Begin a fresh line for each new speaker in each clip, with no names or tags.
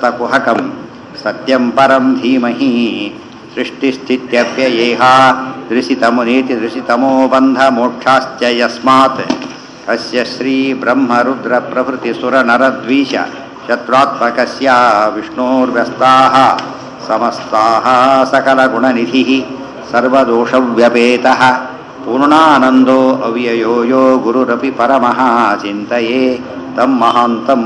ಸಮಸ್ತಕುಹಕಂ ಸತ್ಯಂ ಪರಂ ಧೀಮಹಿ ಸೃಷ್ಟಿಸ್ಥಿತ್ಯಪ್ಯಯೇಹ ದೃಶಿತಮುನೇತಿ ದೃಶಿತಮೋ ಬಂಧ ಮೋಕ್ಷಾಶ್ಚ ಯಸ್ಮಾತ್ ಅಸ್ಯ ಶ್ರೀ ಬ್ರಹ್ಮ ರುದ್ರ ಪ್ರಭೃತಿ ಸುರ ನರದ್ವೀಷ ಶತ್ರುತ್ಮಕಸ್ಯ ವಿಷ್ಣೋರ್ವ್ಯಸ್ತಾಃ ಸಮಸ್ತಾಃ ಸಕಲಗುಣನಿಧಿಃ ಸರ್ವದೋಷವ್ಯಪೇತಃ ಪೂರ್ಣಾನಂದೋ ಅವ್ಯಯೋ ಯೋ ಗುರುರಪಿ ಪರಮಃ ಚಿಂತೆಯೇ ತಂ ಮಹಾಂತಂ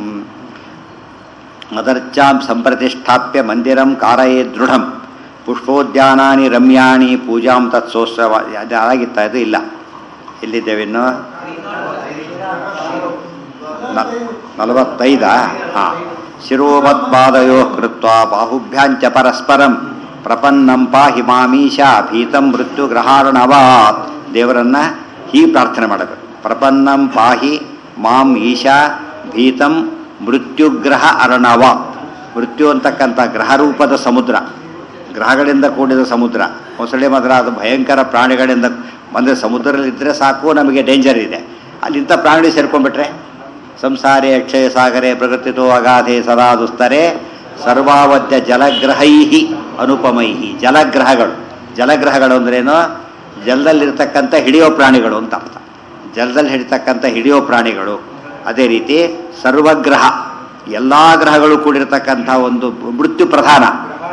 ಮದರ್ಚಾಂ ಸಂಪ್ರತಿಷ್ಠಾಪ್ಯ ಮಂದಿರಂ ಕಾರಯೇ ದೃಢಂ ಪುಷ್ಪೋದ್ಯಾನಾನಿ ರಮ್ಯಾಣಿ ಪೂಜಾಂ ತತ್ಸೋತ್ಸವ ಅದು ಆಗಿತ್ತಾ ಇದು ಇಲ್ಲ ಎಲ್ಲಿದ್ದೇವಿನ್ನು ನ- ನಲವತ್ತೈದಾ ಹಾಂ ಶಿರೋಮತ್ಪಾದಯೋ ಕೃತ್ವ ಬಾಹುಭ್ಯಾಂಚ ಪರಸ್ಪರಂ ಪ್ರಪನ್ನಂ ಪಾಹಿ ಮಾಮೀಶ ಭೀತಂ ಮೃತ್ಯು ಗ್ರಹಾರ್ಣವಾತ್ ದೇವರನ್ನ ಹೀಗೆ ಪ್ರಾರ್ಥನೆ ಮಾಡಬೇಕು ಪ್ರಪನ್ನಂ ಪಾಹಿ ಮಾಂ ಈಶಾ ಭೀತಂ ಮೃತ್ಯುಗ್ರಹ ಅರ್ಣವ ಮೃತ್ಯು ಅಂತಕ್ಕಂಥ ಗ್ರಹರೂಪದ ಸಮುದ್ರ ಗ್ರಹಗಳಿಂದ ಕೂಡಿದ ಸಮುದ್ರ ಮೊಸಳೆ ಮೊದಲಾದ ಭಯಂಕರ ಪ್ರಾಣಿಗಳಿಂದ ಅಂದರೆ ಸಮುದ್ರದಲ್ಲಿದ್ದರೆ ಸಾಕು ನಮಗೆ ಡೇಂಜರ್ ಇದೆ ಅಲ್ಲಿಂಥ ಪ್ರಾಣಿ ಸೇರ್ಕೊಂಡ್ಬಿಟ್ರೆ ಸಂಸಾರೇ ಅಕ್ಷಯ ಸಾಗರೆ ಪ್ರಕೃತಿತೋ ಅಗಾಧೆ ಸದಾ ದುಸ್ತರೆ ಸರ್ವಾವದ್ಯ ಜಲಗ್ರಹೈ ಅನುಪಮೈ ಜಲಗ್ರಹಗಳು ಜಲಗ್ರಹಗಳು ಅಂದ್ರೇನು ಜಲದಲ್ಲಿರ್ತಕ್ಕಂಥ ಹಿಡಿಯೋ ಪ್ರಾಣಿಗಳು ಅಂತ ಅರ್ಥ ಜಲದಲ್ಲಿ ಹಿಡಿತಕ್ಕಂಥ ಹಿಡಿಯೋ ಪ್ರಾಣಿಗಳು ಅದೇ ರೀತಿ ಸರ್ವಗ್ರಹ ಎಲ್ಲ ಗ್ರಹಗಳು ಕೂಡಿರ್ತಕ್ಕಂಥ ಒಂದು ಮೃತ್ಯು ಪ್ರಧಾನ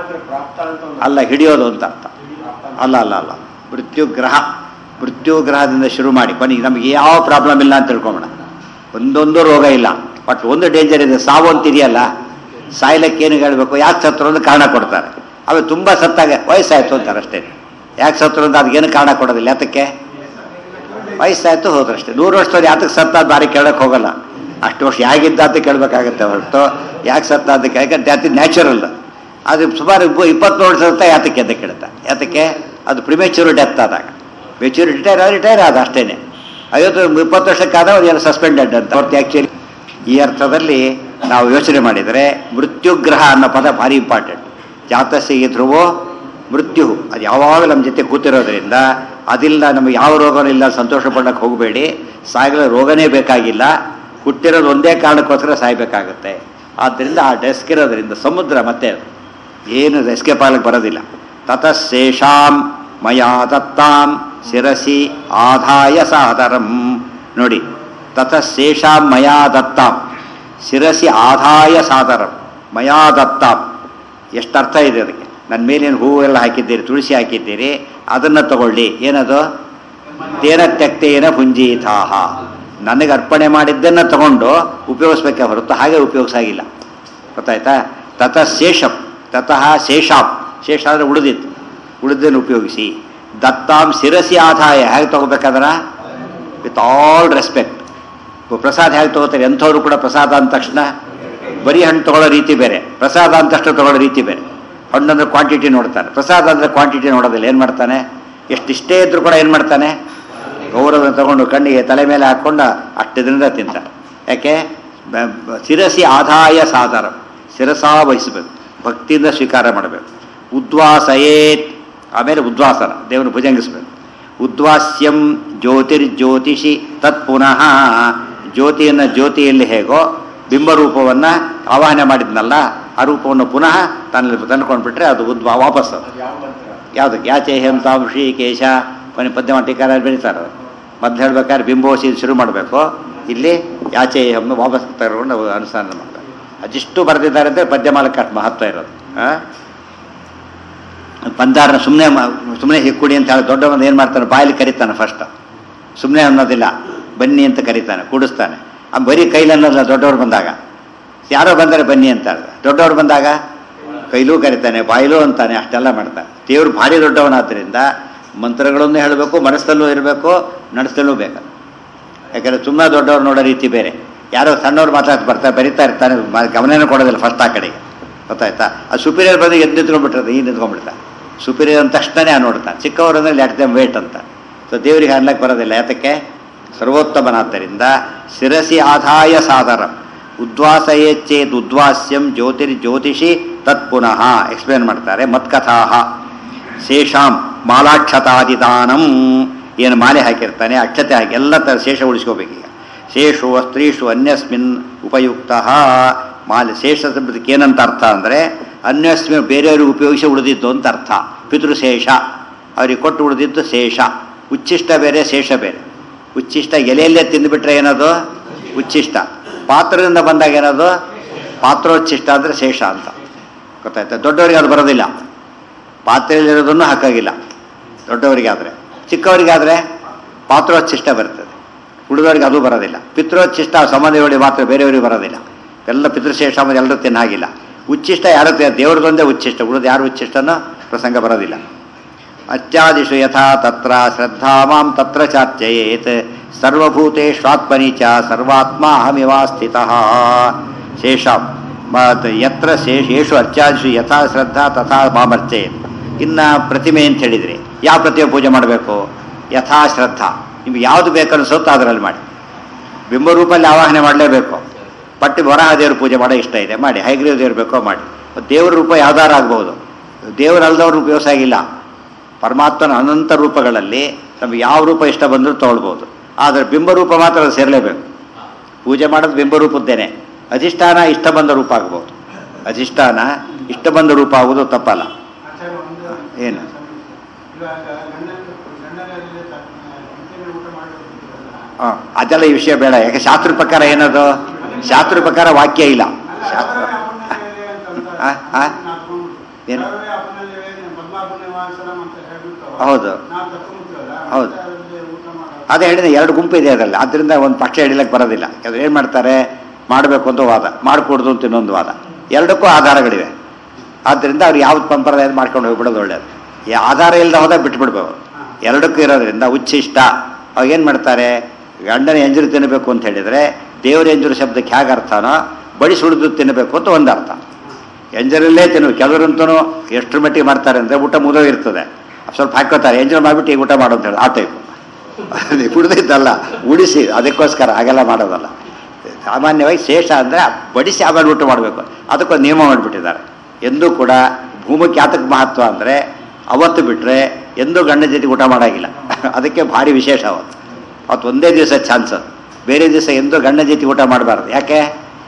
ಅಲ್ಲ ಹಿಡಿಯೋದು ಅಂತ ಅರ್ಥ ಅಲ್ಲ ಅಲ್ಲ ಅಲ್ಲ ಮೃತ್ಯು ಗ್ರಹ ಮೃತ್ಯು ಗ್ರಹದಿಂದ ಶುರು ಮಾಡಿ ಕೊನೆಗೆ ನಮಗೆ ಯಾವ ಪ್ರಾಬ್ಲಮ್ ಇಲ್ಲ ಅಂತ ತಿಳ್ಕೊಂಬೋಣ ಒಂದೊಂದು ರೋಗ ಇಲ್ಲ ಬಟ್ ಒಂದು ಡೇಂಜರ್ ಇದೆ ಸಾವು ಅಂತ ಇದೆಯಲ್ಲ ಸಾಯ್ಲಕ್ಕೆ ಏನು ಹೇಳಬೇಕು ಯಾಕೆ ಸತ್ರು ಅಂತ ಕಾರಣ ಕೊಡ್ತಾರೆ ಅವು ತುಂಬ ಸತ್ತಾಗ ವಯಸ್ಸಾಯ್ತು ಅಂತಾರೆ ಅಷ್ಟೇ ಯಾಕೆ ಸತ್ರು ಅಂತ ಅದಕ್ಕೇನು ಕಾರಣ ಕೊಡೋದಿಲ್ಲ ಯಾತಕ್ಕೆ ವಯಸ್ಸಾಯ್ತು ಹೋದ್ರಷ್ಟೇ ನೂರು ವರ್ಷದವ್ರು ಯಾತಕ್ಕೆ ಸತ್ತ ದಾರಿ ಕೇಳಕ್ಕೆ ಹೋಗಲ್ಲ ಅಷ್ಟು ವರ್ಷ ಹೇಗಿದ್ದ ಅಂತ ಕೇಳಬೇಕಾಗತ್ತೆ ಹೊರತು ಯಾಕೆ ಸತ್ತ ಅಂತ ಕೇಳಕ್ಕೆ ಡೆತ್ ನ್ಯಾಚುರಲ್ ಅದು ಸುಮಾರು ಇಪ್ಪ- ಇಪ್ಪತ್ತು ವರ್ಷ ಸತ್ತ ಯಾತಕ್ಕೆ ಅಂತ ಕೇಳುತ್ತೆ ಯಾತಕ್ಕೆ ಅದು ಪ್ರಿಮೇಚೂರ್ ಡೆತ್ ಆದಾಗ ಮೆಚೂರ್ ರಿಟೈರ್ ಆದ ರಿಟೈರ್ ಆದ ಅಷ್ಟೇನೆ ಐವತ್ತು ಇಪ್ಪತ್ತು ವರ್ಷಕ್ಕಾದ ಅವ್ರು ಏನು ಸಸ್ಪೆಂಡೆಡ್ ಅಂತ ಹೊರತು ಆ್ಯಕ್ಚುಲಿ ಈ ಅರ್ಥದಲ್ಲಿ ನಾವು ಯೋಚನೆ ಮಾಡಿದರೆ ಮೃತ್ಯುಗ್ರಹ ಅನ್ನೋ ಪದ ಭಾರಿ ಇಂಪಾರ್ಟೆಂಟ್ ಜಾತಸ್ಸಿಗೆ ಧ್ರುವೋ ಮೃತ್ಯು ಅದು ಯಾವಾಗ ನಮ್ಮ ಜೊತೆ ಕೂತಿರೋದ್ರಿಂದ ಅದಿಲ್ಲ ನಮಗೆ ಯಾವ ರೋಗನೂ ಇಲ್ಲ ಸಂತೋಷ ಪಡಕ್ಕೆ ಹೋಗಬೇಡಿ ಸಾಯಲು ರೋಗನೇ ಬೇಕಾಗಿಲ್ಲ ಹುಟ್ಟಿರೋದು ಒಂದೇ ಕಾರಣಕ್ಕೋಸ್ಕರ ಸಾಯಬೇಕಾಗುತ್ತೆ ಆದ್ದರಿಂದ ಆ ಡೆಸ್ಕ್ ಇರೋದ್ರಿಂದ ಸಮುದ್ರ ಮತ್ತೆ ಏನು ಎಸ್ಕೇಪ್ ಆಗಲಿಕ್ಕೆ ಬರೋದಿಲ್ಲ ತತಶೇಷಾಂ ಮಯಾ ದತ್ತಾಂ ಶಿರಸಿ ಆದಾಯ ಸಾದರಂ ನೋಡಿ ತತಶೇಷಾಂ ಮಯಾ ದತ್ತಾಂ ಶಿರಸಿ ಆದಾಯ ಸಾದರಂ ಮಯಾ ದತ್ತಾಂ ಎಷ್ಟು ಅರ್ಥ ಇದೆ ಅದಕ್ಕೆ ನನ್ನ ಮೇಲೇನು ಹೂವೆಲ್ಲ ಹಾಕಿದ್ದೀರಿ ತುಳಸಿ ಹಾಕಿದ್ದೀರಿ ಅದನ್ನು ತಗೊಳ್ಳಿ ಏನದು ತೇನ ತ್ಯಕ್ತೇನ ಭುಂಜೀತಾಹ ನನಗೆ ಅರ್ಪಣೆ ಮಾಡಿದ್ದನ್ನು ತಗೊಂಡು ಉಪಯೋಗಿಸ್ಬೇಕೆ ಹೊರತು ಹಾಗೆ ಉಪಯೋಗಿಸಾಗಿಲ್ಲ ಗೊತ್ತಾಯ್ತಾ ತತಃ ಶೇಷಂ ತತಃ ಶೇಷಾಂ ಶೇಷ ಅಂದರೆ ಉಳಿದಿತ್ತು ಉಳಿದನ್ನು ಉಪಯೋಗಿಸಿ ದತ್ತಾಂ ಶಿರಸಿ ಆದಾಯ ಹೇಗೆ ತಗೋಬೇಕಾದ್ರ ವಿತ್ ಆಲ್ ರೆಸ್ಪೆಕ್ಟ್ ಪ್ರಸಾದ ಹೇಗೆ ತಗೋತಾರೆ ಎಂಥವ್ರು ಕೂಡ ಪ್ರಸಾದ ಅಂದ ತಕ್ಷಣ ಬರೀ ಹಣ್ಣು ತಗೊಳ್ಳೋ ರೀತಿ ಬೇರೆ ಪ್ರಸಾದ ಅಂದ ತಕ್ಷಣ ತಗೊಳ್ಳೋ ರೀತಿ ಬೇರೆ ಹಣ್ಣು ಅಂದ್ರೆ ಕ್ವಾಂಟಿಟಿ ನೋಡ್ತಾನೆ ಪ್ರಸಾದ ಅಂದರೆ ಕ್ವಾಂಟಿಟಿ ನೋಡೋದಿಲ್ಲ ಏನು ಮಾಡ್ತಾನೆ ಎಷ್ಟು ಇಷ್ಟೇ ಇದ್ರೂ ಕೂಡ ಏನು ಮಾಡ್ತಾನೆ ಗೌರವ ತಗೊಂಡು ಕಣ್ಣಿಗೆ ತಲೆ ಮೇಲೆ ಹಾಕ್ಕೊಂಡು ಅಷ್ಟು ದಿನದ ತಿಂತಾನೆ ಯಾಕೆ ಬ- ಬ- ಶಿರಸಿ ಆದಾಯ ಸಾಧಾರ ಶಿರಸಾ ವಹಿಸಬೇಕು ಭಕ್ತಿಯಿಂದ ಸ್ವೀಕಾರ ಮಾಡಬೇಕು ಉದ್ವಾಸಯೇತ್ ಆಮೇಲೆ ಉದ್ವಾಸನ ದೇವನು ಭುಜಂಗಿಸ್ಬೇಕು ಉದ್ವಾಸ್ಯಂ ಜ್ಯೋತಿರ್ಜ್ಯೋತಿಷಿ ತತ್ ಪುನಃ ಜ್ಯೋತಿಯನ್ನು ಜ್ಯೋತಿಯಲ್ಲಿ ಹೇಗೋ ಬಿಂಬರೂಪವನ್ನು ಆವಾಹನೆ ಮಾಡಿದ್ನಲ್ಲ ಆ ರೂಪವನ್ನು ಪುನಃ ತನ್ನಲ್ಲಿ ತಂದ್ಕೊಂಡ್ಬಿಟ್ರೆ ಅದು ಉದ್ವಾ ವಾಪಸ್ ಅದು ಯಾವುದಕ್ಕೆ ಯಾಚೆ ಹೆಂ ತಾಂ ಶ್ರೀಕೇಶ ಕೊನೆ ಪದ್ಯಮ ಟೀಕಾರ ಬೆಳೀತಾರೆ ಮೊದಲು ಹೇಳ್ಬೇಕಾದ್ರೆ ಬಿಂಬೋಸಿ ಶುರು ಮಾಡಬೇಕು ಇಲ್ಲಿ ಯಾಚೆ ಹೆಮ್ಮೆ ವಾಪಸ್ ತಗೊಂಡು ಅನುಷ್ಠಾನ ಮಾಡ್ತಾರೆ ಅದಿಷ್ಟು ಬರೆದಿದ್ದಾರೆ ಅಂದರೆ ಪದ್ಯಮಾಲಕ್ಕೆ ಅಷ್ಟು ಮಹತ್ವ ಇರೋದು ಆ? ಬಂದಾರನ ಸುಮ್ಮನೆ ಸುಮ್ಮನೆ ಹಿಕ್ಕುಡಿ ಅಂತ ಹೇಳಿ ದೊಡ್ಡವನು ಏನು ಮಾಡ್ತಾನೆ ಬಾಯಲ್ಲಿ ಕರೀತಾನೆ ಫಸ್ಟ್ ಸುಮ್ಮನೆ ಅನ್ನೋದಿಲ್ಲ ಬನ್ನಿ ಅಂತ ಕರೀತಾನೆ ಕೂಡಿಸ್ತಾನೆ ಆ ಬರೀ ಕೈಲಿ ಅನ್ನೋದಿಲ್ಲ ದೊಡ್ಡವ್ರು ಬಂದಾಗ ಯಾರೋ ಬಂದರೆ ಬನ್ನಿ ಅಂತಾರೆ ದೊಡ್ಡವ್ರು ಬಂದಾಗ ಕೈಲೂ ಕರಿತಾನೆ ಬಾಯಿಲೂ ಅಂತಾನೆ ಅಷ್ಟೆಲ್ಲ ಮಾಡ್ತಾನೆ ದೇವ್ರು ಭಾರಿ ದೊಡ್ಡವನಾದ್ದರಿಂದ ಮಂತ್ರಗಳನ್ನು ಹೇಳಬೇಕು ಮನಸ್ಸಲ್ಲೂ ಇರಬೇಕು ನಡೆಸಲೂ ಬೇಕು ಯಾಕಂದರೆ ಸುಮ್ಮನೆ ದೊಡ್ಡವ್ರು ನೋಡೋ ರೀತಿ ಬೇರೆ ಯಾರೋ ಸಣ್ಣವ್ರು ಮಾತಾಡ್ತಾ ಬರ್ತಾರೆ ಬರಿತಾ ಇರ್ತಾನೆ ಮ- ಗಮನನೇ ಕೊಡೋದಿಲ್ಲ ಫಸ್ಟ್ ಆ ಕಡೆಗೆ ಗೊತ್ತಾಯ್ತಾ ಆ ಸುಪೀರಿಯರ್ ಬಂದು ಎದ್ದು ನಿಂತ್ಕೊಂಡ್ಬಿಟ್ರೆ ಈ ನಿಂತ್ಕೊಂಡ್ಬಿಡ್ತಾನೆ ಸುಪೀರಿಯರ್ ಅಂದ ತಕ್ಷಣನೇ ಆ ನೋಡ್ತಾನೆ ಚಿಕ್ಕವರು ಅಂದರೆ ಲೆಟ್ ದಮ್ ವೇಟ್ ಅಂತ ಸೊ ದೇವರಿಗೆ ಅನ್ಲಕ್ಕೆ ಬರೋದಿಲ್ಲ ಯಾತಕ್ಕೆ ಸರ್ವೋತ್ತಮನಾದ್ದರಿಂದ ಶಿರಸಿ ಆದಾಯ ಸಾದರ ಉದ್ವಾಸಯೇಚ್ಛೇದ್ ಉದ್ವಾಸ್ಯಂ ಜ್ಯೋತಿರ್ ಜ್ಯೋತಿಷಿ ತತ್ ಪುನಃ ಎಕ್ಸ್ಪ್ಲೇನ್ ಮಾಡ್ತಾರೆ ಮತ್ಕಥಾ ಶೇಷಾಂ ಮಾಲಾಕ್ಷತಾದಿದಾನಂ ಏನು ಮಾಲೆ ಹಾಕಿರ್ತಾನೆ ಅಕ್ಷತೆ ಹಾಕಿ ಎಲ್ಲ ಥರ ಶೇಷ ಉಳಿಸ್ಕೋಬೇಕೀಗ ಶೇಷು ಸ್ತ್ರೀಷು ಅನ್ಯಸ್ಮಿನ್ ಉಪಯುಕ್ತ ಮಾಲಿ ಶೇಷ ಶಬ್ದಕ್ಕೆ ಏನಂತ ಅರ್ಥ ಅಂದರೆ ಅನ್ಯಸ್ಮಿ ಬೇರೆಯವ್ರಿಗೆ ಉಪಯೋಗಿಸಿ ಉಳಿದಿದ್ದು ಅಂತ ಅರ್ಥ ಪಿತೃಶೇಷ ಅವ್ರಿಗೆ ಕೊಟ್ಟು ಉಳಿದಿದ್ದು ಶೇಷ ಉಚ್ಚಿಷ್ಟ ಬೇರೆ ಶೇಷ ಬೇರೆ ಉಚ್ಚಿಷ್ಟ ಎಲೆಯಲ್ಲೇ ತಿಂದುಬಿಟ್ರೆ ಏನದು ಉಚ್ಚಿಷ್ಟ ಪಾತ್ರದಿಂದ ಬಂದಾಗ ಏನದು ಪಾತ್ರೋಚ್ಚಿಷ್ಟ ಅಂದರೆ ಶೇಷ ಅಂತ ಗೊತ್ತಾಯ್ತಾ ದೊಡ್ಡವರಿಗೆ ಅದು ಬರೋದಿಲ್ಲ ಪಾತ್ರೆಯಲ್ಲಿರೋದನ್ನು ಹಾಕಾಗಿಲ್ಲ ದೊಡ್ಡವರಿಗೆ ಆದರೆ ಚಿಕ್ಕವರಿಗಾದರೆ ಪಾತ್ರೋಚ್ಚಿಷ್ಟ ಬರ್ತದೆ ಉಳಿದವರಿಗೆ ಅದು ಬರೋದಿಲ್ಲ ಪಿತೃಚ್ಚಿಷ್ಟ ಸಂಬಂಧಿಗಳಿಗೆ ಮಾತ್ರ ಬೇರೆಯವರಿಗೆ ಬರೋದಿಲ್ಲ ಎಲ್ಲ ಪಿತೃಶೇಷ ಆಮೇಲೆ ಎಲ್ಲರೂ ತಿನ್ನಾಗಿಲ್ಲ ಉಚ್ಚಿಷ್ಟ ಯಾರು ತಿ- ದೇವ್ರದೊಂದೇ ಉಚ್ಚಿಷ್ಟ ಉಳಿದ ಯಾರು ಉಚ್ಚಿಷ್ಟನೋ ಪ್ರಸಂಗ ಬರೋದಿಲ್ಲ ಅತ್ಯಾದಿಷು ಯಥಾ ತತ್ರ ಶ್ರದ್ಧಾ ಮಾಂ ತತ್ರ ಚಾರ್ಚಯೇತ್ ಸರ್ವಭೂತೇಷ್ವಾತ್ಮನಿ ಚ ಸರ್ವಾತ್ಮ ಅಹಮಿವ ಸ್ಥಿತಃ ಶೇಷ ಮ- ಯತ್ರ ಶೇಷೇಷು ಅತ್ಯಾದಿಷು ಯಥಾ ಶ್ರದ್ಧಾ ತಥಾ ಮಾಮರ್ಚಯೇತ್ ಇನ್ನು ಪ್ರತಿಮೆ ಅಂತ ಹೇಳಿದ್ರಿ ಯಾವ ಪ್ರತಿಮೆ ಪೂಜೆ ಮಾಡಬೇಕು ಯಥಾ ಶ್ರದ್ಧಾ ನಿಮ್ಗೆ ಯಾವುದು ಬೇಕನ್ನಿಸುತ್ತೋ ಅದರಲ್ಲಿ ಮಾಡಿ ಬಿಂಬರೂಪಲ್ಲಿ ಆವಾಹನೆ ಮಾಡಲೇಬೇಕು ಪಟ್ಟಿ ವರಹ ದೇವ್ರ ಪೂಜೆ ಮಾಡೋ ಇಷ್ಟ ಇದೆ ಮಾಡಿ ಹೈಗ್ರೀವ ದೇವ್ರು ಬೇಕೋ ಮಾಡಿ ದೇವ್ರ ರೂಪ ಯಾವ್ದಾರು ಆಗ್ಬೋದು ದೇವ್ರು ಅಲ್ದವ್ರ ರೂಪ ವ್ಯವಸಾಯ ಆಗಿಲ್ಲ ಪರಮಾತ್ಮನ ಅನಂತ ರೂಪಗಳಲ್ಲಿ ನಮ್ಗೆ ಯಾವ ರೂಪ ಇಷ್ಟ ಬಂದರೂ ತೊಗೊಳ್ಬೋದು ಆದರೆ ಬಿಂಬರೂಪ ಮಾತ್ರ ಅದು ಸೇರಲೇಬೇಕು ಪೂಜೆ ಮಾಡೋದು ಬಿಂಬರೂಪದ್ದೇನೆ ಅಧಿಷ್ಠಾನ ಇಷ್ಟ ಬಂದ ರೂಪ ಆಗ್ಬೋದು ಅಧಿಷ್ಠಾನ ಇಷ್ಟ ಬಂದ ರೂಪ ಆಗೋದು ತಪ್ಪಲ್ಲ
ಆಚಾರ್ಯ ಒಂದು
ಏನು?
ಇವಾಗ ಗಂಡನ ಗಂಡನಲ್ಲಿ ತ- ಊಟ ಮಾಡಬೇಕಿರಲ್ಲ
ಹಾಂ ಅದೆಲ್ಲ ಈ ವಿಷಯ ಬೇಡ ಯಾಕೆ ಶಾಸ್ತ್ರ ಪ್ರಕಾರ ಏನದು ಶಾಸ್ತ್ರ ಪ್ರಕಾರ ವಾಕ್ಯ ಇಲ್ಲ ಶಾಸ್ತ್ರ ಆ, ಆ? ಏನು? ಹೌದು. ಹೌದು. ಅದೇ ಹೇಳಿದೆ ಎರಡು ಗುಂಪು ಇದೆ ಅದರಲ್ಲಿ ಅದರಿಂದ ಒಂದು ಪಕ್ಷ ಹಿಡಿಲಕ್ಕೆ ಬರೋದಿಲ್ಲ ಯಾಕಂದ್ರೆ ಏನು ಮಾಡ್ತಾರೆ ಮಾಡಬೇಕು ಅಂತ ವಾದ ಮಾಡಿಕೊಡ್ದು ಅಂತ ಇನ್ನೊಂದು ವಾದ ಎರಡಕ್ಕೂ ಆಧಾರಗಳಿವೆ ಆದ್ದರಿಂದ ಅವ್ರು ಯಾವ್ದು ಸಂಪ್ರದಾಯ ಮಾಡ್ಕೊಂಡು ಹೋಗ್ಬಿಡೋದು ಒಳ್ಳೇದು ಈ ಆಧಾರ ಇಲ್ಲದೆ ಹೋದಾಗ ಬಿಟ್ಬಿಡ್ಬೇಕು ಎರಡಕ್ಕೂ ಇರೋದ್ರಿಂದ ಉಚ್ಚಿಷ್ಟ ಅವಾಗ ಏನು ಮಾಡ್ತಾರೆ ಗಂಡನ ಎಂಜರು ತಿನ್ನಬೇಕು ಅಂತ ಹೇಳಿದರೆ ದೇವರ ಎಂಜರು ಶಬ್ದಕ್ಕೆ ಹೇಗೆ ಅರ್ಥನೋ ಬಡಿ ಸುಳಿದು ತಿನ್ನಬೇಕು ಅಂತ ಒಂದು ಅರ್ಥ ಎಂಜರಲ್ಲೇ ತಿನ್ನು ಕೆಲವರಂತೂ ಎಷ್ಟರ ಮಟ್ಟಿಗೆ ಮಾಡ್ತಾರೆ ಅಂದರೆ ಊಟ ಮುಗಿದೋಗಿರ್ತದೆ ಸ್ವಲ್ಪ ಹಾಕೋತಾರೆ ಎಂಜಲ್ ಮಾಡಿಬಿಟ್ಟು ಈಗ ಊಟ ಮಾಡು ಅಂತ ಹೇಳಿ ಆ ಟೈಪ್ ಉಳಿದಿದ್ದಲ್ಲ ಉಳಿಸಿ ಅದಕ್ಕೋಸ್ಕರ ಹಾಗೆಲ್ಲ ಮಾಡೋದಲ್ಲ ಸಾಮಾನ್ಯವಾಗಿ ಶೇಷ ಅಂದರೆ ಬಡಿಸಿ ಆಮೇಲೆ ಊಟ ಮಾಡಬೇಕು ಅದಕ್ಕೊಂದು ನಿಯಮ ಮಾಡಿಬಿಟ್ಟಿದ್ದಾರೆ ಎಂದೂ ಕೂಡ ಭೂಮಕ್ಕೆ ಯಾತಕ್ಕೆ ಮಹತ್ವ ಅಂದರೆ ಅವತ್ತು ಬಿಟ್ಟರೆ ಎಂದೂ ಗಂಡ ಜೊತೆ ಊಟ ಮಾಡೋಂಗಿಲ್ಲ ಅದಕ್ಕೆ ಭಾರಿ ವಿಶೇಷ ಅವತ್ತು ಅವತ್ತು ಒಂದೇ ದಿವಸ ಚಾನ್ಸ್ ಅದು ಬೇರೆ ದಿವಸ ಎಂದೂ ಗಂಡ ಜೊತೆ ಊಟ ಮಾಡಬಾರ್ದು ಯಾಕೆ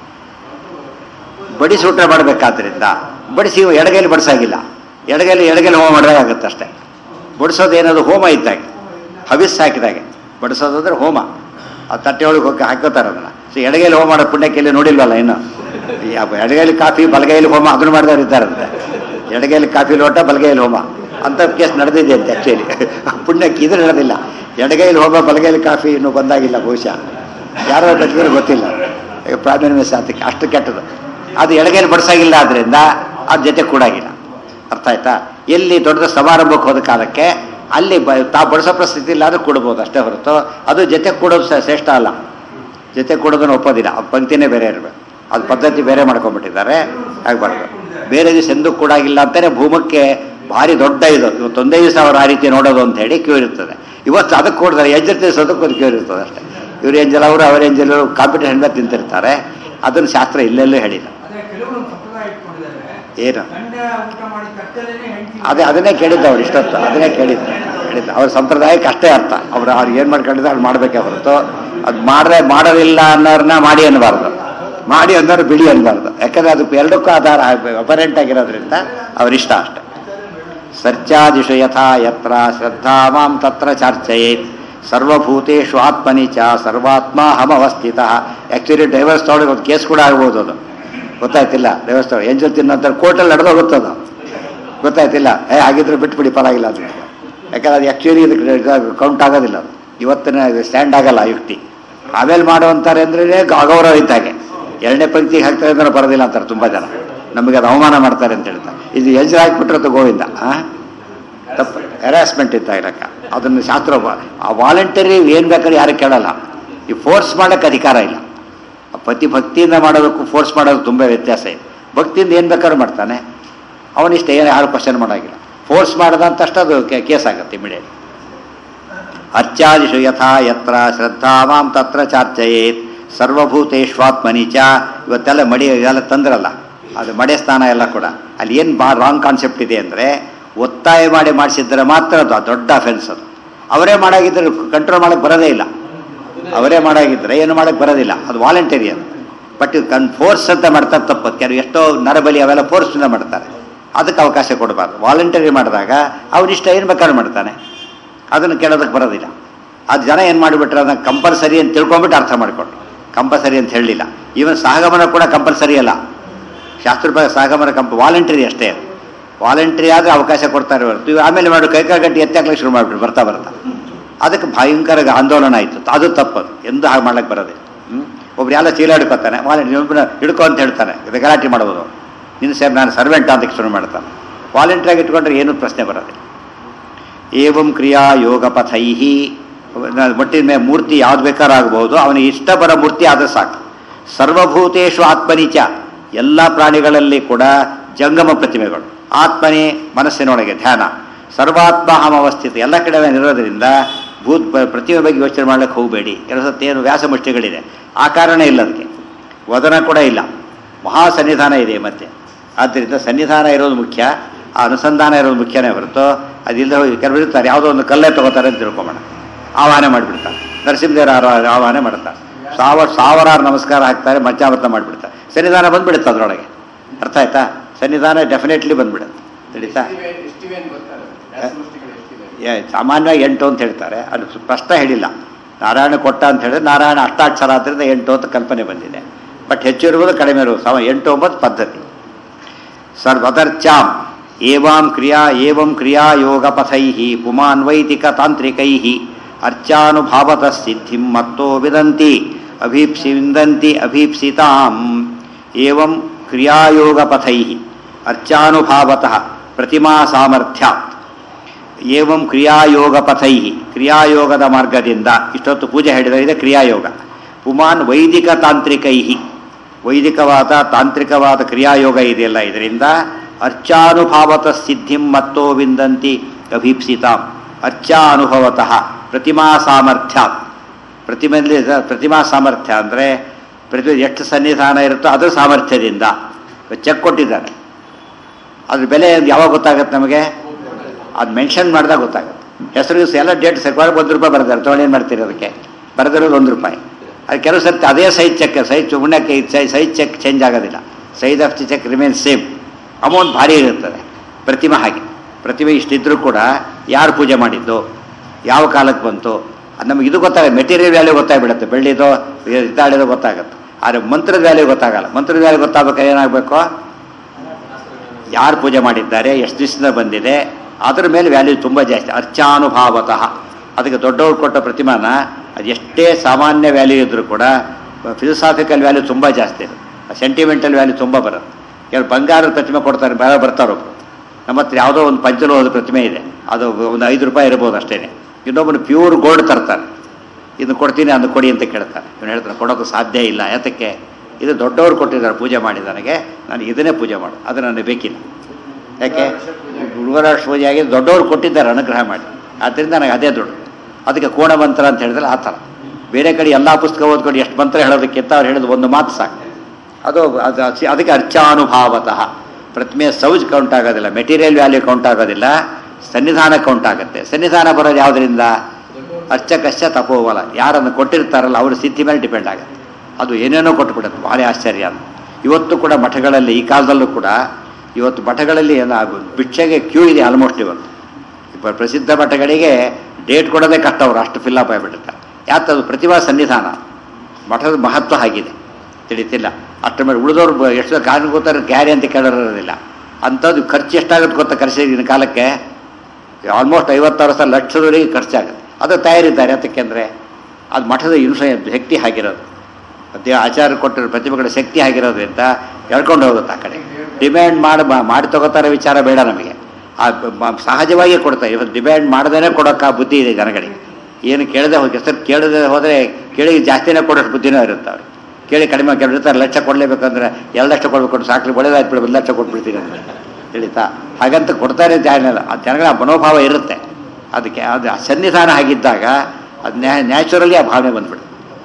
ಬಡಿಸಿ ಊಟ ಮಾಡಬೇಕಾದ್ರಿಂದ ಬಡಿಸಿ ಎಡಗೈಲಿ ಬಡಿಸಾಗಿಲ್ಲ ಎಡಗೈಲಿ ಎಡಗೈಲಿ ಹೋಮ ಮಾಡಿದಾಗುತ್ತೆ ಅಷ್ಟೇ ಬಡಿಸೋದು ಏನದು ಹೋಮ ಇದ್ದಾಗೆ ಹವಿಸ್ ಹಾಕಿದಾಗೆ ಬಡಿಸೋದು ಅಂದ್ರೆ ಹೋಮ ಆ ತಟ್ಟೆ ಒಳಗೆ ಹೋಗಿ ಹಾಕೋತಾರೆ ಅದನ್ನು ಸೊ ಎಡಗೈಲಿ ಹೋಮ ಮಾಡೋ ಪುಣ್ಯಕ್ಕೆ ಇಲ್ಲಿ ನೋಡಿಲ್ವಲ್ಲ ಇನ್ನು ಈ ಅಬ್ಬ ಎಡಗೈಲಿ ಕಾಫಿ ಬಲಗೈಲಿ ಹೋಮ ಅದನ್ನು ಮಾಡಿದವ್ರು ಇದ್ದಾರಂತೆ ಎಡಗೈಲಿ ಕಾಫಿ ಲೋಟ ಬಲಗೈಲಿ ಹೋಮ ಅಂತ ಕೇಸ್ ನಡೆದಿದೆ ಅಂತ ಆ್ಯಕ್ಚುಲಿ ಪುಣ್ಯಕ್ಕೆ ಇದು ನಡೆದಿಲ್ಲ ಎಡಗೈಲಿ ಹೋಮ ಬಲಗೈಲಿ ಕಾಫಿ ಇನ್ನೂ ಬಂದಾಗಿಲ್ಲ ಬಹುಶಃ ಯಾರೋ ಕಟ್ಟಿದ್ರು ಗೊತ್ತಿಲ್ಲ ಪ್ರಾಬ್ಲಮ್ ಸಾತಕ್ಕೆ ಅಷ್ಟು ಕೆಟ್ಟದು ಅದು ಎಡಗೈಲಿ ಬಡಿಸಾಗಿಲ್ಲ ಆದ್ರಿಂದ ಅದ್ರ ಜೊತೆ ಕೂಡಾಗಿಲ್ಲ ಅರ್ಥ ಆಯ್ತಾ ಎಲ್ಲಿ ದೊಡ್ಡ ಸಮಾರಂಭಕ್ಕೆ ಹೋದ ಕಾಲಕ್ಕೆ ಅಲ್ಲಿ ಬ ತಾ ಬಡಿಸೋ ಪರಿಸ್ಥಿತಿ ಇಲ್ಲ ಆದ್ರೂ ಕೊಡ್ಬೋದು ಅಷ್ಟೇ ಹೊರತು ಅದು ಜೊತೆ ಕೊಡೋದು ಸ- ಶ್ರೇಷ್ಠ ಅಲ್ಲ ಜೊತೆ ಕೊಡೋದನ್ನು ಒಪ್ಪೋದಿಲ್ಲ ಆ ಪಂಕ್ತಿನೇ ಬೇರೆ ಇರಬೇಕು ಅದು ಪದ್ಧತಿ ಬೇರೆ ಮಾಡ್ಕೊಂಡ್ಬಿಟ್ಟಿದ್ದಾರೆ ಆಗ್ಬಾರ್ದು ಬೇರೆ ದಿವಸ ಎಂದೂ ಕೂಡಾಗಿಲ್ಲ ಅಂತಾನೆ ಭೂಮಕ್ಕೆ ಭಾರಿ ದೊಡ್ಡ ಇದು ಇವತ್ತೊಂದೇ ದಿವಸ ಅವ್ರು ಆ ರೀತಿ ನೋಡೋದು ಅಂತ ಹೇಳಿ ಕ್ಯೂ ಇರ್ತದೆ ಇವತ್ತು ಅದಕ್ಕೆ ಕೊಡ್ತಾರೆ ಎಂಜಲ್ ತಿನ್ಸೋದಕ್ಕೆ ಒಂದು ಕ್ಯೂ ಇರ್ತದೆ ಅಷ್ಟೇ ಇವ್ರು ಎಂಜಲ್ ಅವರು ಅವ್ರ ಎಂಜಲ್ ಕಾಂಪಿಟೇಷನ್ ಮೇಲೆ ತಿಂತಿರ್ತಾರೆ ಅದನ್ನು ಶಾಸ್ತ್ರ ಇಲ್ಲೆಲ್ಲೂ ಹೇಳಿಲ್ಲ
ಅದೇ ಕೆಲವರು ಸಂಪ್ರದಾಯ ಇಟ್ಕೊಂಡಿದ್ದಾರೆ
ಏನು
ಗಂಡ ಊಟ ಮಾಡಿ ತಟ್ಟಲೇನೆ ಹೆಂಡತಿ
ಅದೇ ಅದನ್ನೇ ಕೇಳಿದ್ದು ಅವ್ರು ಇಷ್ಟೊತ್ತು ಅದನ್ನೇ ಕೇಳಿದ್ದು ಹೇಳಿದ್ದು ಅವ್ರ ಸಂಪ್ರದಾಯಕ್ಕೆ ಅಷ್ಟೇ ಅರ್ಥ ಅವ್ರು ಅವ್ರು ಏನು ಮಾಡ್ಕೊಂಡಿದ್ರೆ ಅವ್ರು ಮಾಡಬೇಕೆ ಹೊರತು ಅದು ಮಾಡದೆ ಮಾಡೋದಿಲ್ಲ ಅನ್ನೋರನ್ನ ಮಾಡಿ ಅನ್ನಬಾರ್ದು ಮಾಡಿ ಅನ್ನೋರು ಬಿಡಿ ಅನ್ನಬಾರ್ದು ಯಾಕಂದ್ರೆ ಅದು ಎರಡಕ್ಕೂ ಆಧಾರ ಅಪರೆಂಟ್ ಆಗಿರೋದ್ರಿಂದ ಅವರಿಷ್ಟ ಅಷ್ಟೆ ಸರ್ಚಾದಿಷು ಯಥಾ ಯತ್ರ ಶ್ರದ್ಧಾ ಮಾಂ ತತ್ರ ಚಾರ್ಚಯೇತ್ ಸರ್ವಭೂತೇಷು ಆತ್ಮನಿ ಚ ಸರ್ವಾತ್ಮ ಹಮವಸ್ಥಿತ ಆ್ಯಕ್ಚುಲಿ ಡೈವರ್ಸ್ ತೊಗೊಳಗೆ ಒಂದು ಕೇಸ್ ಕೂಡ ಆಗ್ಬೋದು ಅದು ಗೊತ್ತಾಯ್ತಿಲ್ಲ ಡೈವರ್ಸ್ ತೊಗೊಳ ಎಂಜಲ್ ತಿನ್ನೋಂಥ ಕೋರ್ಟಲ್ಲಿ ನಡೆದೋಗುತ್ತದು ಗೊತ್ತಾಯ್ತಿಲ್ಲ ಏ ಹಾಗಿದ್ರೆ ಬಿಟ್ಬಿಡಿ ಪರವಾಗಿಲ್ಲ ಅದು ಯಾಕಂದ್ರೆ ಅದು ಆ್ಯಕ್ಚುಲಿ ಇದಕ್ಕೆ ಕೌಂಟ್ ಆಗೋದಿಲ್ಲ ಅದು ಇವತ್ತಿನ ಸ್ಟ್ಯಾಂಡ್ ಆಗಲ್ಲ ಆ ಯುಕ್ತಿ ಆಮೇಲೆ ಮಾಡುವಂತಾರೆ ಅಂದ್ರೆ ಅಗೌರವ ಇದ್ದಾಗೆ ಎರಡನೇ ಪಂಕ್ತಿಗೆ ಹಾಕ್ತಾರೆ ಅಂದ್ರೆ ಬರೋದಿಲ್ಲ ಅಂತಾರೆ ತುಂಬ ಜನ ನಮಗೆ ಅದು ಅವಮಾನ ಮಾಡ್ತಾರೆ ಅಂತ ಹೇಳ್ತಾರೆ ಇದು ಎಜ್ರ ಹಾಕ್ಬಿಟ್ರೆ ಅದು ಗೋವಿಂದ ಆ? ತಪ್ಪು ಹೆರಾಸ್ಮೆಂಟ್ ಇದ್ದ ಇರಕ್ಕ ಅದನ್ನು ಶಾಸ್ತ್ರ ವ- ಆ ವಾಲಂಟರಿ ಏನು ಬೇಕಾದ್ರೆ ಯಾರು ಕೇಳಲ್ಲ ಈ ಫೋರ್ಸ್ ಮಾಡೋಕ್ಕೆ ಅಧಿಕಾರ ಇಲ್ಲ ಆ ಪತಿ ಭಕ್ತಿಯಿಂದ ಮಾಡೋದಕ್ಕೂ ಫೋರ್ಸ್ ಮಾಡೋದು ತುಂಬ ವ್ಯತ್ಯಾಸ ಇದೆ ಭಕ್ತಿಯಿಂದ ಏನು ಬೇಕಾದ್ರೂ ಮಾಡ್ತಾನೆ ಅವನಿಷ್ಟ ಏನು ಯಾರು ಕ್ವಶನ್ ಮಾಡೋಂಗಿಲ್ಲ ಫೋರ್ಸ್ ಮಾಡಿದಂತಷ್ಟು ಅದು ಕೇಸ್ ಆಗುತ್ತೆ ಇಮಿಡಿಯೇಟ್ ಅರ್ಚಾದಿಷು ಯಥಾ ಯತ್ರ ಶ್ರದ್ಧಾ ಮಾಂ ತತ್ರ ಚಾರ್ಚಯೇತ್ ಸರ್ವಭೂತೇಶ್ವಾತ್ಮನಿ ಚ ಇವತ್ತೆಲ್ಲ ಮಡಿ ಇದೆಲ್ಲ ತಂದ್ರಲ್ಲ ಅದು ಮಡೆ ಸ್ನಾನ ಎಲ್ಲ ಕೂಡ ಅಲ್ಲಿ ಏನು ಬಾ ರಾಂಗ್ ಕಾನ್ಸೆಪ್ಟ್ ಇದೆ ಅಂದರೆ ಒತ್ತಾಯ ಮಾಡಿ ಮಾಡಿಸಿದ್ರೆ ಮಾತ್ರ ಅದು ಆ ದೊಡ್ಡ ಅಫೆನ್ಸ್ ಅದು ಅವರೇ ಮಾಡಾಗಿದ್ದರೆ ಕಂಟ್ರೋಲ್ ಮಾಡೋಕ್ಕೆ ಬರೋದೇ ಇಲ್ಲ ಅವರೇ ಮಾಡಾಗಿದ್ದರೆ ಏನು ಮಾಡೋಕ್ಕೆ ಬರೋದಿಲ್ಲ ಅದು ವಾಲಂಟರಿ ಅದು ಬಟ್ ಕನ್ ಫೋರ್ಸ್ ಅಂತ ಮಾಡ್ತಾರೆ ತಪ್ಪು ಕೆಲವು ಎಷ್ಟೋ ನರಬಲಿ ಅವೆಲ್ಲ ಫೋರ್ಸ್ನಿಂದ ಮಾಡ್ತಾರೆ ಅದಕ್ಕೆ ಅವಕಾಶ ಕೊಡಬಾರ್ದು ವಾಲಂಟರಿ ಮಾಡಿದಾಗ ಅವನಿಷ್ಟ ಏನು ಬೇಕಾದ್ರೂ ಮಾಡ್ತಾನೆ ಅದನ್ನು ಕೇಳೋದಕ್ಕೆ ಬರೋದಿಲ್ಲ ಅದು ಜನ ಏನು ಮಾಡಿಬಿಟ್ರೆ ಅದನ್ನು ಕಂಪಲ್ಸರಿ ಅಂತ ತಿಳ್ಕೊಂಬಿಟ್ಟು ಅರ್ಥ ಮಾಡಿಕೊಂಡ್ರು ಕಂಪಲ್ಸರಿ ಅಂತ ಹೇಳಲಿಲ್ಲ ಈವನ್ ಸಹಗಮನ ಕೂಡ ಕಂಪಲ್ಸರಿ ಅಲ್ಲ ಶಾಸ್ತ್ರ ಸಹಗಮನ ಕಂಪ ವಾಲಂಟರಿ ಅಷ್ಟೇ ಅದು ವಾಲಂಟರಿ ಆದರೆ ಅವಕಾಶ ಕೊಡ್ತಾರೆ ಹೊರತು ಇವು ಆಮೇಲೆ ಮಾಡಿ ಕೈಕಾಲ ಗಟ್ಟಿ ಎತ್ತಾಕ್ಲಿಕ್ಕೆ ಶುರು ಮಾಡಿಬಿಟ್ಟು ಬರ್ತಾ ಬರ್ತಾ ಅದಕ್ಕೆ ಭಯಂಕರ ಆಂದೋಲನ ಆಯಿತು ಅದು ತಪ್ಪದು ಎಂದು ಹಾಗೆ ಮಾಡ್ಲಿಕ್ಕೆ ಬರೋದಿಲ್ಲ ಹ್ಮ್? ಒಬ್ರು ಎಲ್ಲ ಚೀಲ ಹಿಡ್ಕೊತಾನೆ ವಾಲಂಟಿ ಒಬ್ಬನ ಹಿಡ್ಕೊ ಅಂತ ಹೇಳ್ತಾನೆ ಇದು ಗಲಾಟೆ ಮಾಡ್ಬೋದು ನಿನ್ನ ಸೇರ್ ನಾನು ಸರ್ವೆಂಟ್ ಅಂತ ಶುರು ಮಾಡ್ತಾನೆ ವಾಲಂಟ್ರಿಯಾಗಿ ಇಟ್ಕೊಂಡ್ರೆ ಏನೂ ಪ್ರಶ್ನೆ ಬರೋದಿಲ್ಲ ಏವಂ ಕ್ರಿಯಾ ಯೋಗ ಪಥೈಹಿ ಒಟ್ಟಿನ ಮೇಲೆ ಮೂರ್ತಿ ಯಾವ್ದು ಬೇಕಾದ್ರೂ ಆಗಬಹುದು ಅವನಿಗೆ ಇಷ್ಟ ಬರೋ ಮೂರ್ತಿ ಆದ್ರೆ ಸಾಕು ಸರ್ವಭೂತೇಶು ಆತ್ಮನಿಚ ಎಲ್ಲ ಪ್ರಾಣಿಗಳಲ್ಲಿ ಕೂಡ ಜಂಗಮ ಪ್ರತಿಮೆಗಳು ಆತ್ಮನೇ ಮನಸ್ಸಿನೊಳಗೆ ಧ್ಯಾನ ಸರ್ವಾತ್ಮ ಅಹಂ ಅವಸ್ಥಿತ ಎಲ್ಲ ಕಡೆ ಇರೋದ್ರಿಂದ ಭೂತ್ ಪ್ರ- ಪ್ರತಿಮೆ ಬಗ್ಗೆ ಯೋಚನೆ ಮಾಡ್ಲಿಕ್ಕೆ ಹೋಗಬೇಡಿ ಕೆಲಸ ಏನು ವ್ಯಾಸಮುಷ್ಟಿಗಳಿದೆ ಆ ಕಾರಣ ಇಲ್ಲ ಅದಕ್ಕೆ ವದನ ಕೂಡ ಇಲ್ಲ ಮಹಾ ಸನ್ನಿಧಾನ ಇದೆ ಮತ್ತೆ ಆದ್ದರಿಂದ ಸನ್ನಿಧಾನ ಇರೋದು ಮುಖ್ಯ ಆ ಅನುಸಂಧಾನ ಇರೋದು ಮುಖ್ಯನೇ ಹೊರತು ಅದಿಲ್ಲದೆ ಹೋಗಿ ಕೆಲವರು ಇರ್ತಾರೆ ಯಾವುದೋ ಒಂದು ಕಲ್ಲೇ ತಗೋತಾರೆ ಅಂತ ತಿಳ್ಕೊಂಬೋಣ ಆಹ್ವಾನ ಮಾಡಿಬಿಡ್ತಾರೆ ನರಸಿಂಹದೇವರ ಆರ- ಆಹ್ವಾನ ಮಾಡ್ತಾರೆ ಸಾವಿರ ಸಾವಿರಾರು ನಮಸ್ಕಾರ ಹಾಕ್ತಾರೆ ಮಧ್ಯಾವರ್ತ ಮಾಡಿಬಿಡ್ತಾರೆ ಸನ್ನಿಧಾನ ಬಂದ್ಬಿಡುತ್ತೆ ಅದರೊಳಗೆ ಅರ್ಥ ಆಯ್ತಾ ಸನ್ನಿಧಾನ ಡೆಫಿನೆಟ್ಲಿ ಬಂದ್ಬಿಡುತ್ತೆ ತಿಳಿತಾ
ಎಷ್ಟಿವೆ ಅಂತ ಗೊತ್ತಲ್ಲ ವ್ಯಾಸಮೂರ್ತಿಗಳು ಎಷ್ಟಿವೆ
ಏ, ಸಾಮಾನ್ಯವಾಗಿ ಎಂಟು ಅಂತ ಹೇಳ್ತಾರೆ ಅದು ಸ್ಪಷ್ಟ ಹೇಳಿಲ್ಲ ನಾರಾಯಣ ಕೊಟ್ಟ ಅಂತ ಹೇಳಿದ್ರೆ ನಾರಾಯಣ ಅಷ್ಟಾಕ್ಷರ ಆದ್ದರಿಂದ ಎಂಟು ಅಂತ ಕಲ್ಪನೆ ಬಂದಿದೆ ಬಟ್ ಹೆಚ್ಚು ಇರುವುದು ಕಡಿಮೆ ಇರುವುದು ಸಮ ಎಂಟು ಒಂಬತ್ತು ಪದ್ಧತಿ ಸರ್ವದರ್ಚಾಂ ಏವಾಂ ಕ್ರಿಯಾ ಏವಂ ಕ್ರಿಯಾ ಯೋಗ ಪಥೈ ಪುಮಾನ್ವೈತಿಕ ತಾಂತ್ರಿಕೈ ಅರ್ಚಾನುಭಾವತ ಸಿದ್ಧಿಂ ಮತ್ತೋ ವಿದಂತಿ ಅಭೀಪ್ಸಿ ವಿಂದಂತಿ ಅಭೀಪ್ಸಿತಾಂ ಏವಂ ಕ್ರಿಯಾಯೋಗ ಪಥೈ ಅರ್ಚಾನುಭಾವತಃ ಪ್ರತಿಮಾ ಸಾಮರ್ಥ್ಯಾತ್ ಏವಂ ಕ್ರಿಯಾಯೋಗ ಪಥೈ ಕ್ರಿಯಾಯೋಗದ ಮಾರ್ಗದಿಂದ ಇಷ್ಟೊತ್ತು ಪೂಜೆ ಹೇಳಿದರೆ ಇದೆ ಕ್ರಿಯಾಯೋಗ ಪುಮಾನ್ ವೈದಿಕ ತಾಂತ್ರಿಕೈ ವೈದಿಕವಾದ ತಾಂತ್ರಿಕವಾದ ಕ್ರಿಯಾಯೋಗ ಇದೆಯಲ್ಲ ಇದರಿಂದ ಅರ್ಚಾನುಭಾವತ ಸಿದ್ಧಿಂ ಮತ್ತೋ ವಿಂದಂತಿ ಅಭೀಪ್ಸಿತಾಂ ಅರ್ಚಾನುಭವತಃ ಪ್ರತಿಮಾ ಸಾಮರ್ಥ್ಯಾತ್ ಪ್ರತಿಮೆಯಲ್ಲಿ ಪ್ರತಿಮಾ ಸಾಮರ್ಥ್ಯ ಅಂದರೆ ಪ್ರತಿ ಎಷ್ಟು ಸನ್ನಿಧಾನ ಇರುತ್ತೋ ಅದರ ಸಾಮರ್ಥ್ಯದಿಂದ ಚೆಕ್ ಕೊಟ್ಟಿದ್ದಾರೆ ಅದ್ರ ಬೆಲೆ ಯಾವಾಗ ಗೊತ್ತಾಗುತ್ತೆ ನಮಗೆ ಅದು ಮೆನ್ಷನ್ ಮಾಡಿದಾಗ ಗೊತ್ತಾಗುತ್ತೆ ಹೆಸರು ಗಿಸ್ರು ಎಲ್ಲ ಡೇಟ್ ಸರ್ಕಾರ ಒಂದು ರೂಪಾಯಿ ಬರ್ತಾರೆ ತೊಗೊಂಡು ಏನು ಮಾಡ್ತೀರಿ ಅದಕ್ಕೆ ಬರೆದಿರೋದು ಒಂದು ರೂಪಾಯಿ ಅದು ಕೆಲವು ಸರ್ತಿ ಅದೇ ಸೈಜ್ ಚೆಕ್ ಸೈಜ್ ಚುಮಣಕ್ಕೆ ಸೈಜ್ ಚೆಕ್ ಚೇಂಜ್ ಆಗೋದಿಲ್ಲ size of the check remain same amount ಭಾರಿ ಇರುತ್ತದೆ ಪ್ರತಿಮೆ ಹಾಗೆ ಪ್ರತಿಮೆ ಇಷ್ಟಿದ್ರೂ ಕೂಡ ಯಾರು ಪೂಜೆ ಮಾಡಿದ್ದು ಯಾವ ಕಾಲಕ್ಕೆ ಬಂತು ಅದು ನಮಗೆ ಇದು ಗೊತ್ತಾಗುತ್ತೆ ಮೆಟೀರಿಯಲ್ ವ್ಯಾಲ್ಯೂ ಗೊತ್ತಾಗ್ಬಿಡುತ್ತೆ ಬೆಳ್ಳಿದು ಇದ್ದಾಳಿದು ಗೊತ್ತಾಗುತ್ತೆ ಆದರೆ ಮಂತ್ರದ ವ್ಯಾಲ್ಯೂ ಗೊತ್ತಾಗಲ್ಲ ಮಂತ್ರದ ವ್ಯಾಲ್ಯೂ ಗೊತ್ತಾಗಬೇಕಾದ್ರೆ ಏನಾಗಬೇಕು ಯಾರು ಪೂಜೆ ಮಾಡಿದ್ದಾರೆ ಎಷ್ಟು ದಿವಸದಿಂದ ಬಂದಿದೆ ಅದರ ಮೇಲೆ ವ್ಯಾಲ್ಯೂ ತುಂಬ ಜಾಸ್ತಿ ಅರ್ಚಾನುಭಾವತಃ ಅದಕ್ಕೆ ದೊಡ್ಡವ್ರು ಕೊಟ್ಟ ಪ್ರತಿಮಾನ ಅದು ಎಷ್ಟೇ ಸಾಮಾನ್ಯ ವ್ಯಾಲ್ಯೂ ಇದ್ದರೂ ಕೂಡ ಫಿಲಸಾಫಿಕಲ್ ವ್ಯಾಲ್ಯೂ ತುಂಬ ಜಾಸ್ತಿ ಇದೆ ಸೆಂಟಿಮೆಂಟಲ್ ವ್ಯಾಲ್ಯೂ ತುಂಬ ಬರುತ್ತೆ ಕೆಲವು ಬಂಗಾರದ ಪ್ರತಿಮೆ ಕೊಡ್ತಾರೆ ಬೇರೆ ಬರ್ತಾರೊಬ್ರು ನಮ್ಮ ಹತ್ರ ಯಾವುದೋ ಒಂದು ಪಂಚಲೋಹದ ಪ್ರತಿಮೆ ಇದೆ ಅದು ಒಂದು ಐದು ರೂಪಾಯಿ ಇರ್ಬೋದು ಅಷ್ಟೇ ಇನ್ನೊಬ್ಬನು ಪ್ಯೂರ್ ಗೋಲ್ಡ್ ತರ್ತಾನೆ ಇದನ್ನು ಕೊಡ್ತೀನಿ ಅದನ್ನು ಕೊಡಿ ಅಂತ ಕೇಳ್ತಾನೆ ಇವನು ಹೇಳ್ತಾನೆ ಕೊಡೋದು ಸಾಧ್ಯ ಇಲ್ಲ ಯಾತಕ್ಕೆ ಇದು ದೊಡ್ಡವರು ಕೊಟ್ಟಿದ್ದಾರೆ ಪೂಜೆ ಮಾಡಿ ನನಗೆ ನಾನು ಇದನ್ನೇ ಪೂಜೆ ಮಾಡು ಅದು ನನಗೆ ಬೇಕಿಲ್ಲ ಯಾಕೆ ಗುರುವರಾಷ್ಟ್ರ ಪೂಜೆ ಆಗಿ ದೊಡ್ಡವರು ಕೊಟ್ಟಿದ್ದಾರೆ ಅನುಗ್ರಹ ಮಾಡಿ ಆದ್ದರಿಂದ ನನಗೆ ಅದೇ ದೊಡ್ಡ ಅದಕ್ಕೆ ಕೋಣ ಮಂತ್ರ ಅಂತ ಹೇಳಿದ್ರೆ ಆ ಥರ ಬೇರೆ ಕಡೆ ಎಲ್ಲ ಪುಸ್ತಕ ಓದ್ಕೊಂಡು ಎಷ್ಟು ಮಂತ್ರ ಹೇಳೋದಕ್ಕಿಂತ ಅವ್ರು ಹೇಳಿದ ಒಂದು ಮಾತು ಸಾಕು ಅದು ಅದು ಅಚಿ- ಅದಕ್ಕೆ ಅರ್ಚಾನುಭಾವತಃ ಪ್ರತಿಮೆ ಸೌಜ್ ಕೌಂಟ್ ಆಗೋದಿಲ್ಲ ಮೆಟೀರಿಯಲ್ ವ್ಯಾಲ್ಯೂ ಕೌಂಟ್ ಆಗೋದಿಲ್ಲ ಸನ್ನಿಧಾನ ಕೌಂಟ್ ಆಗುತ್ತೆ ಸನ್ನಿಧಾನ ಬರೋದು ಯಾವುದರಿಂದ ಅರ್ಚಕಶ್ಚ ತಪೋವಲ ಯಾರನ್ನು ಕೊಟ್ಟಿರ್ತಾರಲ್ಲ ಅವ್ರ ಸ್ಥಿತಿ ಮೇಲೆ ಡಿಪೆಂಡ್ ಆಗುತ್ತೆ ಅದು ಏನೇನೋ ಕೊಟ್ಟುಬಿಡುತ್ತೆ ಭಾರಿ ಆಶ್ಚರ್ಯ ಅಂತ ಇವತ್ತು ಕೂಡ ಮಠಗಳಲ್ಲಿ ಈ ಕಾಲದಲ್ಲೂ ಕೂಡ ಇವತ್ತು ಮಠಗಳಲ್ಲಿ ಏನ ಭಿಕ್ಷೆಗೆ ಕ್ಯೂ ಇದೆ ಆಲ್ಮೋಸ್ಟ್ ಇವತ್ತು ಇಪ್ಪ ಪ್ರಸಿದ್ಧ ಮಠಗಳಿಗೆ ಡೇಟ್ ಕೊಡೋದೇ ಕಷ್ಟ ಅವರು ಅಷ್ಟು ಫಿಲ್ಲಪ್ ಆಗಿಬಿಡುತ್ತೆ ಯಾತದು ಪ್ರತಿಭಾ ಸನ್ನಿಧಾನ ಮಠದ ಮಹತ್ವ ಆಗಿದೆ ತಿಳಿತಿಲ್ಲ ಅಷ್ಟು ಮೇಲೆ ಉಳಿದವ್ರು ಬ- ಎಷ್ಟು ಕಾರಣ ಗೊತ್ತಾರೆ ಗ್ಯಾರಿ ಅಂತ ಕೇಳೋದಿಲ್ಲ ಅಂಥದ್ದು ಖರ್ಚು ಎಷ್ಟಾಗುತ್ತೆ ಗೊತ್ತಾ ಕರೆಸಿದ ಕಾಲಕ್ಕೆ ಆಲ್ಮೋಸ್ಟ್ ಐವತ್ತು ವರ್ಷ ಲಕ್ಷದವರೆಗೆ ಖರ್ಚಾಗುತ್ತೆ ಅದು ತಯಾರಿದ್ದಾರೆ ಅದಕ್ಕೆಂದರೆ ಅದು ಮಠದ ಇನ್ಫ್ಲೂ ಶಕ್ತಿ ಆಗಿರೋದು ಅದೇ ಆಚಾರ ಕೊಟ್ಟಿರೋ ಪ್ರತಿಭೆಗಳ ಶಕ್ತಿ ಆಗಿರೋದ್ರಿಂದ ಎಳ್ಕೊಂಡು ಹೋಗುತ್ತೆ ಆ ಕಡೆ ಡಿಮ್ಯಾಂಡ್ ಮಾಡಿ ಮಾಡಿ ತಗೋತಾರೆ ವಿಚಾರ ಬೇಡ ನಮಗೆ ಆ ಬ- ಮ- ಸಹಜವಾಗಿ ಕೊಡ್ತಾರೆ ಇವತ್ತು ಡಿಮ್ಯಾಂಡ್ ಮಾಡದೇ ಕೊಡೋಕೆ ಆ ಬುದ್ಧಿ ಇದೆ ಜನಗಳಿಗೆ ಏನು ಕೇಳದೆ ಹೋಗಿ ಹೆಸರು ಕೇಳದೆ ಹೋದರೆ ಕೇಳಿ ಜಾಸ್ತಿನೇ ಕೊಡೋಷ್ಟು ಬುದ್ಧಿನೂ ಇರುತ್ತೆ ಅವ್ರಿಗೆ ಕೇಳಿ ಕಡಿಮೆ ಕೆಲವರು ಇರ್ತಾರೆ ಲಕ್ಷ ಕೊಡಲೇಬೇಕಂದ್ರೆ ಎರಡು ಲಕ್ಷ ಕೊಡ್ಬೇಕು ಸಾಕ್ಲಿ ಒಳ್ಳೇದಾಯ್ತು ಬಿಡಿ ಒಂದು ಲಕ್ಷ ಕೊಟ್ಬಿಡ್ತೀನಿ ಅಂತ ತಿಳಿತಾ ಹಾಗಂತ ಕೊಡ್ತಾರೆ ಜಾಗ ಆ ಜನಗಳ ಮನೋಭಾವ ಇರುತ್ತೆ ಅದಕ್ಕೆ ಅದು ಆ ಸನ್ನಿಧಾನ ಆಗಿದ್ದಾಗ ಅದು ನ್ಯಾಚುರಲಿ ಆ ಭಾವನೆ ಬಂದ್ಬಿಡುತ್ತೆ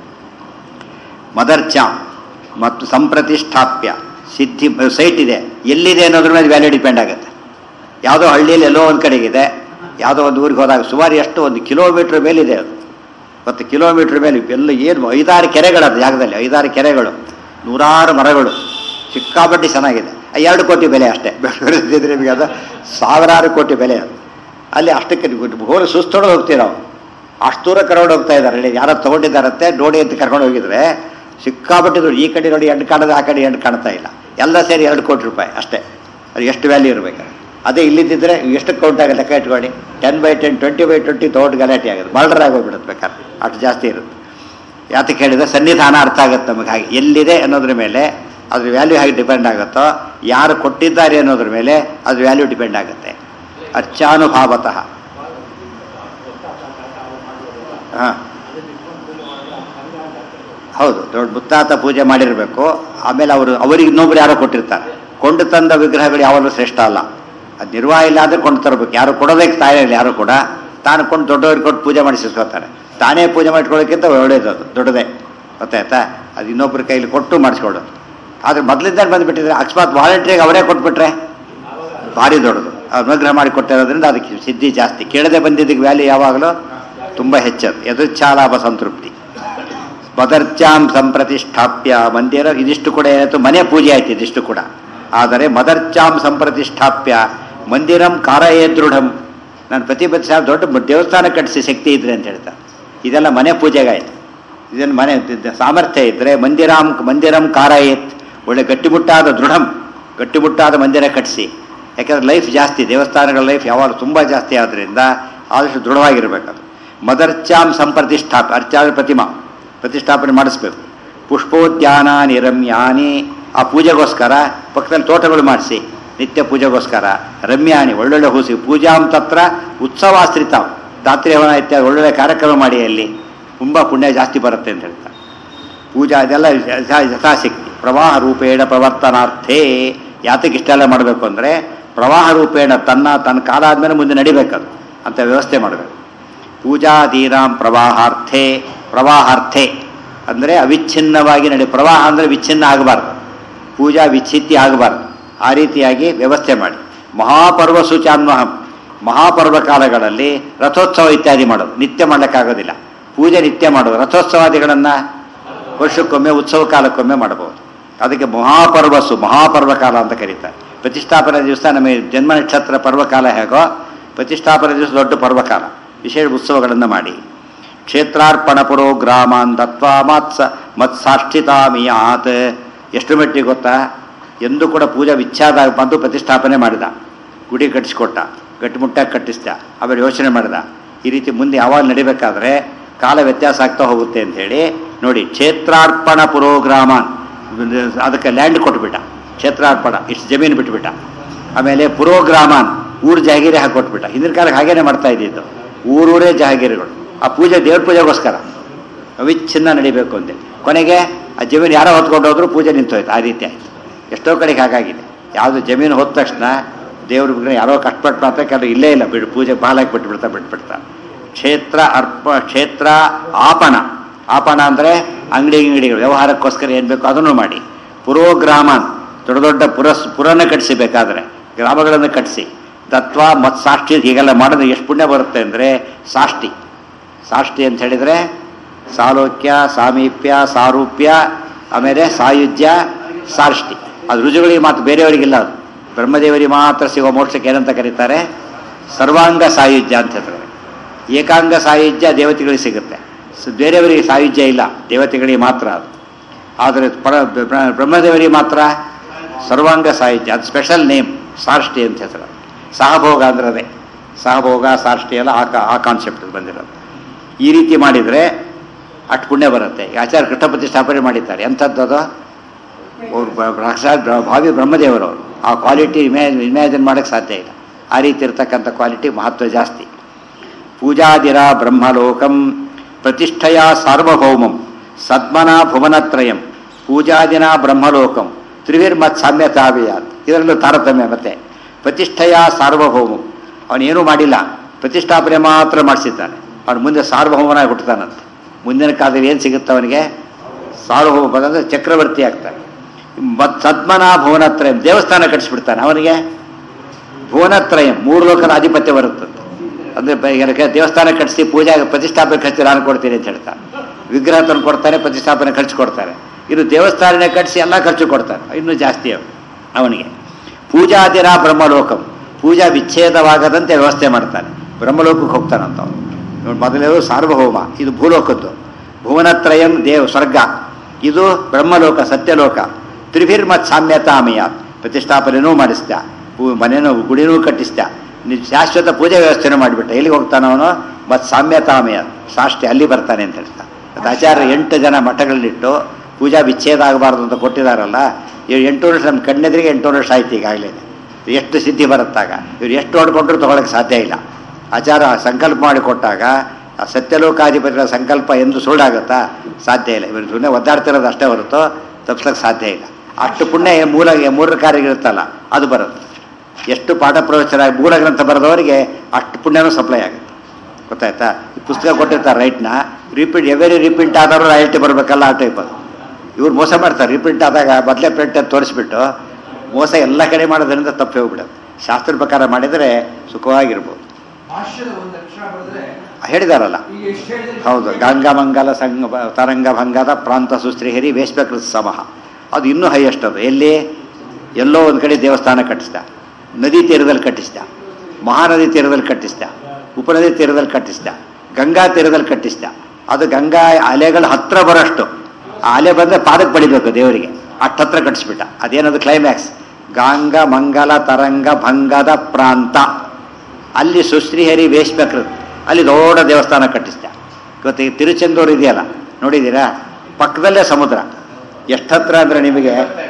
ಮದರ್ಚ ಮತ್ತು ಸಂಪ್ರತಿಷ್ಠಾಪ್ಯ ಸಿದ್ಧಿ ಸೈಟ್ ಇದೆ ಎಲ್ಲಿದೆ ಅನ್ನೋದ್ರ ಮೇಲೆ ವ್ಯಾಲ್ಯೂ ಡಿಪೆಂಡ್ ಆಗುತ್ತೆ ಯಾವುದೋ ಹಳ್ಳಿಯಲ್ಲಿ ಎಲ್ಲೋ ಒಂದು ಕಡೆಗಿದೆ ಯಾವುದೋ ಒಂದು ಊರಿಗೆ ಹೋದಾಗ ಸುಮಾರು ಎಷ್ಟು ಒಂದು ಕಿಲೋಮೀಟ್ರ್ ಮೇಲಿದೆ ಅದು ಮತ್ತು ಕಿಲೋಮೀಟ್ರ್ ಮೇಲೆ ಎಲ್ಲ ಏನು ಐದಾರು ಕೆರೆಗಳು ಅದು ಜಾಗದಲ್ಲಿ ಐದಾರು ಕೆರೆಗಳು ನೂರಾರು ಮರಗಳು ಸಿಕ್ಕಾಪಟ್ಟಿ ಚೆನ್ನಾಗಿದೆ ಆ ಎರಡು ಕೋಟಿ ಬೆಲೆ ಅಷ್ಟೇ ಬೆಳೆದಿದ್ರೆ ನಿಮಗೆ ಅದು ಸಾವಿರಾರು ಕೋಟಿ ಬೆಲೆ ಅದು ಅಲ್ಲಿ ಅಷ್ಟಕ್ಕೆ ಹೋಗಿ ಸುಸ್ತೊಡಗೆ ಹೋಗ್ತೀವಿ ನಾವು ಅಷ್ಟು ದೂರ ಕರ್ಕೊಂಡು ಹೋಗ್ತಾ ಇದ್ದಾರೆ ಹೇಳಿ ಯಾರೋ ತೊಗೊಂಡಿದ್ದಾರಂತೆ ನೋಡಿ ಅಂತ ಕರ್ಕೊಂಡು ಹೋಗಿದ್ರೆ ಸಿಕ್ಕಾಪಟ್ಟೆ ದುಡ್ಡು ಈ ಕಡೆ ನೋಡಿ ಎಂಟು ಕಾಣೋದು ಆ ಕಡೆ ಎಂಟು ಕಾಣ್ತಾ ಇಲ್ಲ ಎಲ್ಲ ಸೇರಿ ಎರಡು ಕೋಟಿ ರೂಪಾಯಿ ಅಷ್ಟೇ ಅದು ಎಷ್ಟು ವ್ಯಾಲ್ಯೂ ಇರಬೇಕು ಅದೇ ಇಲ್ಲಿದ್ದಿದ್ರೆ ಎಷ್ಟು ಕೌಂಟ್ ಆಗುತ್ತೆ ಲೆಕ್ಕ ಇಟ್ಕೊಳ್ಳಿ ten by ten twenty by twenty ತೊಗೊಂಡು ಗಲಾಟೆ ಆಗುತ್ತೆ ಮರ್ಡರ್ ಆಗೋಗ್ಬಿಡುತ್ತೆ ಬೇಕಾದ್ರೆ ಅಷ್ಟು ಜಾಸ್ತಿ ಇರುತ್ತೆ ಯಾತಕ್ಕೆ ಹೇಳಿದ್ರೆ ಸನ್ನಿಧಾನ ಅರ್ಥ ಆಗುತ್ತೆ ನಮಗೆ ಹಾಗೆ ಎಲ್ಲಿದೆ ಅನ್ನೋದ್ರ ಮೇಲೆ ಅದ್ರ ವ್ಯಾಲ್ಯೂ ಹೇಗೆ ಡಿಪೆಂಡ್ ಆಗುತ್ತೋ ಯಾರು ಕೊಟ್ಟಿದ್ದಾರೆ ಅನ್ನೋದ್ರ ಮೇಲೆ ಅದ್ರ ವ್ಯಾಲ್ಯೂ ಡಿಪೆಂಡ್ ಆಗುತ್ತೆ ಅರ್ಚಾನುಭಾವತಃ ಹಾಂ ಹೌದು ದೊಡ್ಡ ಮುತ್ತಾತ ಪೂಜೆ ಮಾಡಿರಬೇಕು ಆಮೇಲೆ ಅವರು ಅವರಿಗೆ ಇನ್ನೊಬ್ರು ಯಾರೋ ಕೊಟ್ಟಿರ್ತಾರೆ ಕೊಂಡು ತಂದ ವಿಗ್ರಹಗಳು ಯಾವಾಗಲೂ ಶ್ರೇಷ್ಠ ಅಲ್ಲ ಅದು ನಿರ್ವಾಹ ಇಲ್ಲ ಅಂದರೆ ಕೊಂಡು ತರಬೇಕು ಯಾರು ಕೊಡೋದಕ್ಕೆ ತಾಯಿಲ್ಲ ಯಾರು ಕೂಡ ತಾನು ಕೊಂಡು ದೊಡ್ಡವ್ರಿಗೆ ಕೊಟ್ಟು ಪೂಜೆ ಮಾಡಿಸಿಸ್ಕೋತಾರೆ ತಾನೇ ಪೂಜೆ ಮಾಡಿಸ್ಕೊಳ್ಳೋಕ್ಕಿಂತ ಒಳ್ಳೇದು ಅದು ದೊಡ್ಡದೇ ಗೊತ್ತಾಯ್ತಾ ಅದು ಇನ್ನೊಬ್ಬರ ಕೈಲಿ ಕೊಟ್ಟು ಮಾಡಿಸ್ಕೊಳ್ಳೋದು ಆದರೆ ಮೊದಲಿಂದ ಬಂದುಬಿಟ್ಟಿದ್ರೆ ಅಕಸ್ಮಾತ್ ವಾಲಂಟ್ರಿಗೆ ಅವರೇ ಕೊಟ್ಬಿಟ್ರೆ ಭಾರಿ ದೊಡ್ಡದು ಅನುಗ್ರಹ ಮಾಡಿ ಕೊಟ್ಟಿರೋದ್ರಿಂದ ಅದಕ್ಕೆ ಸಿದ್ಧಿ ಜಾಸ್ತಿ ಕೇಳದೆ ಬಂದಿದ್ದಕ್ಕೆ ವ್ಯಾಲ್ಯೂ ಯಾವಾಗಲೂ ತುಂಬ ಹೆಚ್ಚದು ಎದುಚ್ಛಾಲಾಭ ಸಂತೃಪ್ತಿ ಮದರ್ಚಾಂ ಸಂಪ್ರತಿಷ್ಠಾಪ್ಯ ಮಂದಿರ ಇದಿಷ್ಟು ಕೂಡ ಏನಾಯ್ತು ಮನೆ ಪೂಜೆ ಆಯ್ತು ಇದಿಷ್ಟು ಕೂಡ ಆದರೆ ಮದರ್ಚಾಂ ಸಂಪ್ರತಿಷ್ಠಾಪ್ಯ ಮಂದಿರಂ ಕಾರಯೇ ದೃಢಂ ನಾನು ಪ್ರತಿ ಪ್ರತಿ ಸಾರಿ ದೊಡ್ಡ ದೇವಸ್ಥಾನ ಕಟ್ಟಿಸಿ ಶಕ್ತಿ ಇದ್ರೆ ಅಂತ ಹೇಳ್ತಾರೆ ಇದೆಲ್ಲ ಮನೆ ಪೂಜೆಗಾಯ್ತು ಇದನ್ನು ಮನೆ ದ- ಸಾಮರ್ಥ್ಯ ಇದ್ದರೆ ಮಂದಿರಾಂ ಮಂದಿರಂ ಕಾರಯೇತ್ ಒಳ್ಳೆ ಗಟ್ಟಿಮುಟ್ಟಾದ ದೃಢಂ ಗಟ್ಟಿಮುಟ್ಟಾದ ಮಂದಿರ ಕಟ್ಟಿಸಿ ಯಾಕಂದ್ರೆ ಲೈಫ್ ಜಾಸ್ತಿ ದೇವಸ್ಥಾನಗಳ ಲೈಫ್ ಯಾವಾಗ ತುಂಬ ಜಾಸ್ತಿ ಆದ್ದರಿಂದ ಆದಷ್ಟು ದೃಢವಾಗಿರ್ಬೇಕು ಅದು ಮದರ್ಚಾಂ ಸಂಪ್ರತಿಷ್ಠಾಪ ಅರ್ಚಾದ ಪ್ರತಿಮಾ ಪ್ರತಿಷ್ಠಾಪನೆ ಮಾಡಿಸ್ಬೇಕು ಪುಷ್ಪೋದ್ಯಾನ ನಿರಮ್ಯಾನಿ ಆ ಪೂಜೆಗೋಸ್ಕರ ಪಕ್ಕದಲ್ಲಿ ತೋಟಗಳು ಮಾಡಿಸಿ ನಿತ್ಯ ಪೂಜೆಗೋಸ್ಕರ ರಮ್ಯಾನಿ ಒಳ್ಳೊಳ್ಳೆ ಹೂಸಿ ಪೂಜಾಂ ತತ್ರ ಉತ್ಸವಾಶ್ರಿತ ರಾತ್ರಿ ಹವನ ಇತ್ಯಾದಿ ಒಳ್ಳೊಳ್ಳೆ ಕಾರ್ಯಕ್ರಮ ಮಾಡಿ ಅಲ್ಲಿ ತುಂಬ ಪುಣ್ಯ ಜಾಸ್ತಿ ಬರುತ್ತೆ ಅಂತ ಹೇಳ್ತಾರೆ ಪೂಜಾ ಇದೆಲ್ಲ ಯಥಾ- ಯಥಾಶಕ್ತಿ ಪ್ರವಾಹ ರೂಪೇಣ ಪ್ರವರ್ತನಾರ್ಥೇ ಯಾತಕ್ಕೆ ಇಷ್ಟೆಲ್ಲ ಮಾಡಬೇಕು ಅಂದರೆ ಪ್ರವಾಹ ರೂಪೇಣ ತನ್ನ ತನ್ನ ಕಾಲ ಆದಮೇಲೆ ಮುಂದೆ ನಡಿಬೇಕದು ಅಂತ ವ್ಯವಸ್ಥೆ ಮಾಡಬೇಕು ಪೂಜಾದೀನಾಂ ಪ್ರವಾಹಾರ್ಥೇ ಪ್ರವಾಹಾರ್ಥೇ ಅಂದರೆ ಅವಿಚ್ಛಿನ್ನವಾಗಿ ನಡೆ ಪ್ರವಾಹ ಅಂದರೆ ವಿಚ್ಛಿನ್ನ ಆಗಬಾರ್ದು ಪೂಜಾ ವಿಚ್ಛಿತ್ತಿ ಆಗಬಾರ್ದು ಆ ರೀತಿಯಾಗಿ ವ್ಯವಸ್ಥೆ ಮಾಡಿ ಮಹಾಪರ್ವ ಸೂಚಾನ್ವಹಂ ಮಹಾಪರ್ವ ಕಾಲಗಳಲ್ಲಿ ರಥೋತ್ಸವ ಇತ್ಯಾದಿ ಮಾಡೋದು ನಿತ್ಯ ಮಾಡಲಿಕ್ಕಾಗೋದಿಲ್ಲ ಪೂಜೆ ನಿತ್ಯ ಮಾಡೋದು ರಥೋತ್ಸವಾದಿಗಳನ್ನು ವರ್ಷಕ್ಕೊಮ್ಮೆ ಉತ್ಸವ ಕಾಲಕ್ಕೊಮ್ಮೆ ಮಾಡಬಹುದು ಅದಕ್ಕೆ ಮಹಾಪರ್ವಸು ಮಹಾಪರ್ವ ಕಾಲ ಅಂತ ಕರೀತಾರೆ ಪ್ರತಿಷ್ಠಾಪನೆ ದಿವಸ ನಮಗೆ ಜನ್ಮ ನಕ್ಷತ್ರ ಪರ್ವಕಾಲ ಹೇಗೋ ಪ್ರತಿಷ್ಠಾಪನೆ ದಿವಸ ದೊಡ್ಡ ಪರ್ವಕಾಲ ವಿಶೇಷ ಉತ್ಸವಗಳನ್ನು ಮಾಡಿ ಕ್ಷೇತ್ರಾರ್ಪಣ ಪುರೋ ಗ್ರಾಮಾನ್ ದತ್ವಾ ಮತ್ಸ ಮತ್ಸಾಷ್ಠಿತಾಮಿಯಾತ್ ಎಷ್ಟು ಮಟ್ಟಿಗೆ ಗೊತ್ತಾ ಎಂದು ಕೂಡ ಪೂಜಾ ವಿಚ್ಛಾದ ಬಂದು ಪ್ರತಿಷ್ಠಾಪನೆ ಮಾಡಿದ ಗುಡಿ ಕಟ್ಟಿಸ್ಕೊಟ್ಟ ಗಟ್ಟಿಮುಟ್ಟಾಗಿ ಕಟ್ಟಿಸ್ದ ಆಮೇಲೆ ಯೋಚನೆ ಮಾಡಿದ ಈ ರೀತಿ ಮುಂದೆ ಯಾವಾಗ ನಡಿಬೇಕಾದ್ರೆ ಕಾಲ ವ್ಯತ್ಯಾಸ ಆಗ್ತಾ ಹೋಗುತ್ತೆ ಅಂತ ಹೇಳಿ ನೋಡಿ ಕ್ಷೇತ್ರಾರ್ಪಣ ಪುರೋಗ್ರಾಮಾನ್ ಅದಕ್ಕೆ ಲ್ಯಾಂಡ್ ಕೊಟ್ಬಿಟ್ಟ ಕ್ಷೇತ್ರಾರ್ಪಣ ಇಷ್ಟು ಜಮೀನು ಬಿಟ್ಬಿಟ್ಟ ಆಮೇಲೆ ಪುರೋಗ್ರಾಮಾನ್ ಊರು ಜಾಗೀರಿ ಹಾಕೊಟ್ಬಿಟ್ಟ ಹಿಂದಿನ ಕಾಲಕ್ಕೆ ಹಾಗೇನೆ ಮಾಡ್ತಾ ಇದ್ದಿದ್ದು ಊರೂರೇ ಜಾಗೀರಿಗಳು ಆ ಪೂಜೆ ದೇವ್ರ ಪೂಜೆಗೋಸ್ಕರ ಅವಿಚ್ಛಿನ್ನ ನಡಿಬೇಕು ಅಂದೆ ಕೊನೆಗೆ ಆ ಜಮೀನು ಯಾರೋ ಹೊತ್ಕೊಂಡು ಹೋದ್ರು ಪೂಜೆ ನಿಂತೋಯ್ತು ಆ ರೀತಿ ಆಯ್ತು ಎಷ್ಟೋ ಕಡೆಗೆ ಹಾಗಾಗಿದೆ ಯಾವುದು ಜಮೀನು ಹೋದ ತಕ್ಷಣ ದೇವ್ರ ವಿಗ್ರಹ ಯಾರೋ ಕಷ್ಟಪಟ್ಟು ಮಾತ್ರ ಕೆಲವು ಇಲ್ಲೇ ಇಲ್ಲ ಬಿಡು ಪೂಜೆ ಬಾಲಾಗಿ ಬಿಟ್ಬಿಡ್ತಾ ಬಿಟ್ಬಿಡ್ತಾ ಕ್ಷೇತ್ರ ಅರ್ಪ ಕ್ಷೇತ್ರ ಆಪಣ ಆಪಣ ಅಂದರೆ ಅಂಗಡಿ ಅಂಗಡಿಗಳು ವ್ಯವಹಾರಕ್ಕೋಸ್ಕರ ಏನು ಬೇಕೋ ಅದನ್ನು ಮಾಡಿ ಪುರೋಗ್ರಾಮ ದೊಡ್ಡ ದೊಡ್ಡ ಪುರಸ್ ಪುರನ ಕಟ್ಟಿಸಿ ಬೇಕಾದರೆ ಗ್ರಾಮಗಳನ್ನು ಕಟ್ಟಿಸಿ ತತ್ವ ಮತ್ತು ಸಾಷ್ಟಿ ಹೀಗೆಲ್ಲ ಮಾಡಿದ್ರೆ ಎಷ್ಟು ಪುಣ್ಯ ಬರುತ್ತೆ ಅಂದರೆ ಸಾಷ್ಟಿ ಸಾಷ್ಟಿ ಅಂತ ಹೇಳಿದರೆ ಸಾಲೋಕ್ಯ ಸಾಮೀಪ್ಯ ಸಾರೂಪ್ಯ ಆಮೇಲೆ ಸಾಯುಜ್ಯ ಸಾಷ್ಟಿ ಅದು ರುಜುಗಳಿಗೆ ಮಾತ್ರ ಬೇರೆಯವರಿಗಿಲ್ಲ ಅದು ಬ್ರಹ್ಮದೇವರಿಗೆ ಮಾತ್ರ ಸಿಗೋ ಮೋಕ್ಷಕ್ಕೆ ಏನಂತ ಕರೀತಾರೆ ಸರ್ವಾಂಗ ಸಾಯುಜ್ಯ ಅಂತ ಹೇಳ್ತಾರೆ ಏಕಾಂಗ ಸಾಯುಜ್ಯ ದೇವತೆಗಳಿಗೆ ಸಿಗುತ್ತೆ ಸ- ಬೇರೆಯವರಿಗೆ ಸಾಯುಜ್ಯ ಇಲ್ಲ ದೇವತೆಗಳಿಗೆ ಮಾತ್ರ ಅದು ಆದರೆ ಪರ ಬ್ರ- ಬ್ರಹ್ಮದೇವರಿಗೆ ಮಾತ್ರ ಸರ್ವಾಂಗ ಸಾಹಿತ್ಯ ಅದು ಸ್ಪೆಷಲ್ ನೇಮ್ ಸಾರ್ಷ್ಟಿ ಅಂತ ಹೆಸರು ಸಹಭೋಗ ಅಂದ್ರೆ ಅದೇ ಸಹಭೋಗ ಸಾರ್ಷ್ಟಿ ಎಲ್ಲ ಆ ಕಾ- ಆ ಕಾನ್ಸೆಪ್ಟ್ ಬಂದಿರೋದು ಈ ರೀತಿ ಮಾಡಿದರೆ ಅಷ್ಟು ಪುಣ್ಯ ಬರುತ್ತೆ ಈ ಆಚಾರ್ಯ ಕೃಷ್ಣ ಪ್ರತಿಷ್ಠಾಪನೆ ಮಾಡಿದ್ದಾರೆ ಎಂಥದ್ದು ಅವ್ರು ಬ- ಸಾಕ್ಷಾತ್ ಬ್ರ- ಭಾವಿ ಬ್ರಹ್ಮದೇವರವರು ಆ ಕ್ವಾಲಿಟಿ ಇಮ್ಯಾಜ್ ಇಮ್ಯಾಜಿನ್ ಮಾಡೋಕ್ಕೆ ಸಾಧ್ಯ ಇಲ್ಲ ಆ ರೀತಿ ಇರ್ತಕ್ಕಂಥ ಕ್ವಾಲಿಟಿ ಮಹತ್ವ ಜಾಸ್ತಿ ಪೂಜಾದಿರ ಬ್ರಹ್ಮಲೋಕಂ ಪ್ರತಿಷ್ಠೆಯ ಸಾರ್ವಭೌಮಂ ಸದ್ಮನ ಭುವನತ್ರಯಂ ಪೂಜಾದಿನ ಬ್ರಹ್ಮಲೋಕಂ ತ್ರಿವಿರ್ಮತ್ ಸಾಮ್ಯತಾವಿಯಾತ್ ಇದರಲ್ಲೂ ತಾರತಮ್ಯ ಮತ್ತೆ ಪ್ರತಿಷ್ಠೆಯ ಸಾರ್ವಭೌಮಂ ಅವನೇನೂ ಮಾಡಿಲ್ಲ ಪ್ರತಿಷ್ಠಾಪನೆ ಮಾತ್ರ ಮಾಡಿಸಿದ್ದಾನೆ ಅವನು ಮುಂದೆ ಸಾರ್ವಭೌಮನಾಗಿ ಹುಟ್ಟುತ್ತಾನಂತೆ ಮುಂದಿನ ಕಾಲದಲ್ಲಿ ಏನು ಸಿಗುತ್ತೆ ಅವನಿಗೆ ಸಾರ್ವಭೌಮ ಬಂದರೆ ಚಕ್ರವರ್ತಿ ಆಗ್ತಾನೆ ಮತ್ ಸದ್ಮನ ಭುವನತ್ರಯಂ ದೇವಸ್ಥಾನ ಕಟ್ಟಿಸ್ಬಿಡ್ತಾನೆ ಅವನಿಗೆ ಭುವನತ್ರಯಂ ಮೂರು ಲೋಕದ ಆಧಿಪತ್ಯ ಬರುತ್ತಂತೆ ಅಂದರೆ ಬ- ಏನಕ್ಕೆ ದೇವಸ್ಥಾನ ಕಟ್ಟಿಸಿ ಪೂಜೆ ಪ್ರತಿಷ್ಠಾಪನೆ ಖರ್ಚು ನಾನು ಕೊಡ್ತೀನಿ ಅಂತ ಹೇಳ್ತಾರೆ ವಿಗ್ರಹ ತಂದು ಕೊಡ್ತಾರೆ ಪ್ರತಿಷ್ಠಾಪನೆ ಖರ್ಚು ಕೊಡ್ತಾರೆ ಇನ್ನು ದೇವಸ್ಥಾನನೇ ಕಟ್ಟಿಸಿ ಎಲ್ಲ ಖರ್ಚು ಕೊಡ್ತಾನೆ ಇನ್ನೂ ಜಾಸ್ತಿ ಅವ- ಅವನಿಗೆ ಪೂಜಾದಿರ ಬ್ರಹ್ಮಲೋಕಂ ಪೂಜಾ ವಿಚ್ಛೇದವಾಗದಂತೆ ವ್ಯವಸ್ಥೆ ಮಾಡ್ತಾನೆ ಬ್ರಹ್ಮಲೋಕಕ್ಕೆ ಹೋಗ್ತಾನಂತ ಅವನು ಇವನು ಮೊದಲೇದು ಸಾರ್ವಭೌಮ ಇದು ಭೂಲೋಕದ್ದು ಭುವನತ್ರಯಂ ದೇವ್ ಸ್ವರ್ಗ ಇದು ಬ್ರಹ್ಮಲೋಕ ಸತ್ಯಲೋಕ ತ್ರಿಭಿರ್ಮತ್ ಸಾಮ್ಯತಾಮಯ ಪ್ರತಿಷ್ಠಾಪನೆನೂ ಮಾಡಿಸ್ದ ಪೂ ಮನೆನೂ ಗುಡಿನೂ ಕಟ್ಟಿಸ್ದ ನಿ- ಶಾಶ್ವತ ಪೂಜೆ ವ್ಯವಸ್ಥೆನೂ ಮಾಡಿಬಿಟ್ಟ ಎಲ್ಲಿಗೆ ಹೋಗ್ತಾನವನು ಮತ್ತು ಸಾಮ್ಯತಾಮಯ ಸಾಷ್ಟಿ ಅಲ್ಲಿ ಬರ್ತಾನೆ ಅಂತ ಹೇಳ್ತಾನೆ ಮತ್ತು ಆಚಾರ್ಯ ಎಂಟು ಜನ ಮಠಗಳನ್ನಿಟ್ಟು ಪೂಜಾ ವಿಚ್ಛೇದ ಆಗಬಾರ್ದು ಅಂತ ಕೊಟ್ಟಿದ್ದಾರಲ್ಲ ಇವ್ರು ಎಂಟು ವರ್ಷ ನಮ್ಮ ಕಣ್ಣೆದ್ರಿಗೆ ಎಂಟು ವರ್ಷ ಆಯ್ತು ಈಗಾಗಲೇ ಎಷ್ಟು ಸಿದ್ಧಿ ಬರುತ್ತಾಗ ಇವ್ರು ಎಷ್ಟು ಹೊಡ್ಕೊಂಡ್ರು ತೊಗೊಳಕ್ಕೆ ಸಾಧ್ಯ ಇಲ್ಲ ಆಚಾರ ಸಂಕಲ್ಪ ಮಾಡಿ ಕೊಟ್ಟಾಗ ಆ ಸತ್ಯಲೋಕಾಧಿಪತಿಗಳ ಸಂಕಲ್ಪ ಎಂದು ಸುಳ್ಳಾಗುತ್ತಾ ಸಾಧ್ಯ ಇಲ್ಲ ಇವರು ಸುಮ್ಮನೆ ಒದ್ದಾಡ್ತಿರೋದು ಅಷ್ಟೇ ಹೊರತು ತಪ್ಪಿಸ್ಲಿಕ್ಕೆ ಸಾಧ್ಯ ಇಲ್ಲ ಅಷ್ಟು ಪುಣ್ಯ ಏನ್ ಮೂಲ ಮೂರರ ಕಾರ್ಯಗಳಿರುತ್ತಲ್ಲ ಅದು ಬರುತ್ತೆ ಎಷ್ಟು ಪಾಠ ಪ್ರವಚನ ಮೂಲ ಗ್ರಂಥ ಬರೆದವರಿಗೆ ಅಷ್ಟು ಪುಣ್ಯನೂ ಸಪ್ಲೈ ಆಗುತ್ತೆ ಗೊತ್ತಾಯ್ತಾ ಈ ಪುಸ್ತಕ ಕೊಟ್ಟಿರ್ತಾರೆ ರೈಟ್ನ ರಿಪೀಟ್ ಎವರಿ ರಿಪೀಟ್ ಆದರೂ ರಾಯಲ್ಟಿ ಬರಬೇಕಲ್ಲ ಆ ಟೈಪ್ ಅದು ಇವ್ರು ಮೋಸ ಮಾಡ್ತಾರೆ ರಿಪ್ರಿಂಟ್ ಆದಾಗ ಮೊದಲೇ ಪ್ರಿಂಟ್ ಅಂತ ತೋರಿಸ್ಬಿಟ್ಟು ಮೋಸ ಎಲ್ಲ ಕಡೆ ಮಾಡೋದ್ರಿಂದ ತಪ್ಪಿ ಹೋಗ್ಬಿಡೋದು ಶಾಸ್ತ್ರ ಪ್ರಕಾರ ಮಾಡಿದರೆ ಸುಖವಾಗಿರ್ಬೋದು
ಭಾಷ್ಯದ ಒಂದು ಅಕ್ಷರ ಬರೆದ್ರೆ
ಹೇಳಿದಾರಲ್ಲ
ಈಗ ಎಷ್ಟು ಹೇಳಿದ್ರೆ
ಹೌದು ಗಂಗಾಮಂಗಲ ಸಂಗ ತರಂಗ ಭಂಗದ ಪ್ರಾಂತ ಸುಶ್ರೀಹರಿ ವೇಶ್ಮಕೃತ ಸಮಹ ಅದು ಇನ್ನೂ ಹೈಯೆಸ್ಟ್ ಅದು ಎಲ್ಲಿ ಎಲ್ಲೋ ಒಂದು ಕಡೆ ದೇವಸ್ಥಾನ ಕಟ್ಟಿಸ್ದ ನದಿ ತೀರದಲ್ಲಿ ಕಟ್ಟಿಸ್ದ ಮಹಾನದಿ ತೀರದಲ್ಲಿ ಕಟ್ಟಿಸ್ದ ಉಪನದಿ ತೀರದಲ್ಲಿ ಕಟ್ಟಿಸ್ದ ಗಂಗಾ ತೀರದಲ್ಲಿ ಕಟ್ಟಿಸ್ದ ಅದು ಗಂಗಾ ಅಲೆಗಳ ಹತ್ರ ಬರೋಷ್ಟು ಆ ಅಲೆ ಬಂದರೆ ಪಾದಕ್ಕೆ ಬಡಿಬೇಕು ದೇವರಿಗೆ ಅಷ್ಟು ಹತ್ರ ಕಟ್ಟಿಸ್ಬಿಟ್ಟ ಅದೇನದು ಕ್ಲೈಮ್ಯಾಕ್ಸ್ ಗಾಂಗ ಮಂಗಲ ತರಂಗ ಭಂಗದ ಪ್ರಾಂತ ಅಲ್ಲಿ ಸುಶ್ರೀಹರಿ ವೇಶ್ಮಕೃತ್ ಅಲ್ಲಿ ದೊಡ್ಡ ದೇವಸ್ಥಾನ ಕಟ್ಟಿಸ್ದ ಇವತ್ತು ಈ ತಿರುಚೆಂದೂರು ಇದೆಯಲ್ಲ ನೋಡಿದ್ದೀರಾ ಪಕ್ಕದಲ್ಲೇ ಸಮುದ್ರ ಎಷ್ಟು ಹತ್ರ ಅಂದರೆ ನಿಮಗೆ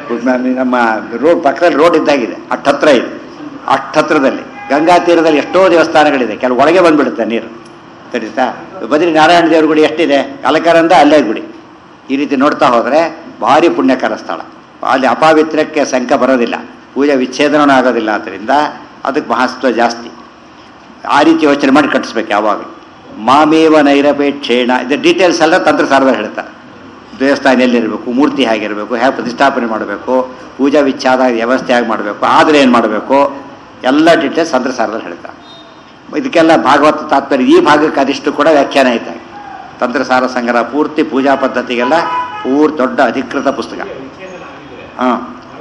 ನಮ್ಮ ರೋಡ್ ಪಕ್ಕದಲ್ಲಿ ರೋಡ್ ಇದ್ದಾಗಿದೆ ಅಷ್ಟು ಹತ್ರ ಇದೆ ಅಷ್ಟು ಹತ್ರದಲ್ಲಿ ಗಂಗಾ ತೀರದಲ್ಲಿ ಎಷ್ಟೋ ದೇವಸ್ಥಾನಗಳಿದೆ ಕೆಲವು ಒಳಗೆ ಬಂದ್ಬಿಡುತ್ತೆ ನೀರು ಸರಿತಾ ಬದ್ರಿ ನಾರಾಯಣ ದೇವ್ರ ಗುಡಿ ಎಷ್ಟಿದೆ ಅಲಕಾರಂದ ಅಲ್ಲೇ ಗುಡಿ ಈ ರೀತಿ ನೋಡ್ತಾ ಹೋದರೆ ಭಾರಿ ಪುಣ್ಯಕರ ಸ್ಥಳ ಅಲ್ಲಿ ಅಪಾವಿತ್ರಕ್ಕೆ ಸಂಕ ಬರೋದಿಲ್ಲ ಪೂಜೆ ವಿಚ್ಛೇದನೂ ಆಗೋದಿಲ್ಲ ಆದ್ದರಿಂದ ಅದಕ್ಕೆ ಮಹತ್ವ ಜಾಸ್ತಿ ಆ ರೀತಿ ಯೋಚನೆ ಮಾಡಿ ಕಟ್ಟಿಸ್ಬೇಕು ಯಾವಾಗ ಮಾಮೇವ ನೈರಪೇಕ್ಷೇಣ ಇದು ಡೀಟೇಲ್ಸ್ ಎಲ್ಲ ತಂತ್ರಸಾರದಲ್ಲಿ ಹೇಳ್ತಾರೆ ದೇವಸ್ಥಾನ ಎಲ್ಲಿರಬೇಕು ಮೂರ್ತಿ ಹೇಗಿರಬೇಕು ಹೇಗೆ ಪ್ರತಿಷ್ಠಾಪನೆ ಮಾಡಬೇಕು ಪೂಜಾ ವಿಚ್ಛಾದ ವ್ಯವಸ್ಥೆ ಹೇಗೆ ಮಾಡಬೇಕು ಆದರೆ ಏನು ಮಾಡಬೇಕು ಎಲ್ಲ ಡೀಟೇಲ್ಸ್ ತಂತ್ರಸಾರದಲ್ಲಿ ಹೇಳ್ತಾರೆ ಇದಕ್ಕೆಲ್ಲ ಭಾಗವತ ತಾತ್ಪರ್ಯ ಈ ಭಾಗಕ್ಕೆ ಅದಿಷ್ಟು ಕೂಡ ವ್ಯಾಖ್ಯಾನ ಐತೆ ತಂತ್ರಸಾರ ಸಂಗ್ರಹ ಪೂರ್ತಿ ಪೂಜಾ ಪದ್ಧತಿಗೆಲ್ಲ ಪೂರ್ತಿ ದೊಡ್ಡ ಅಧಿಕೃತ ಪುಸ್ತಕ ಹಾಂ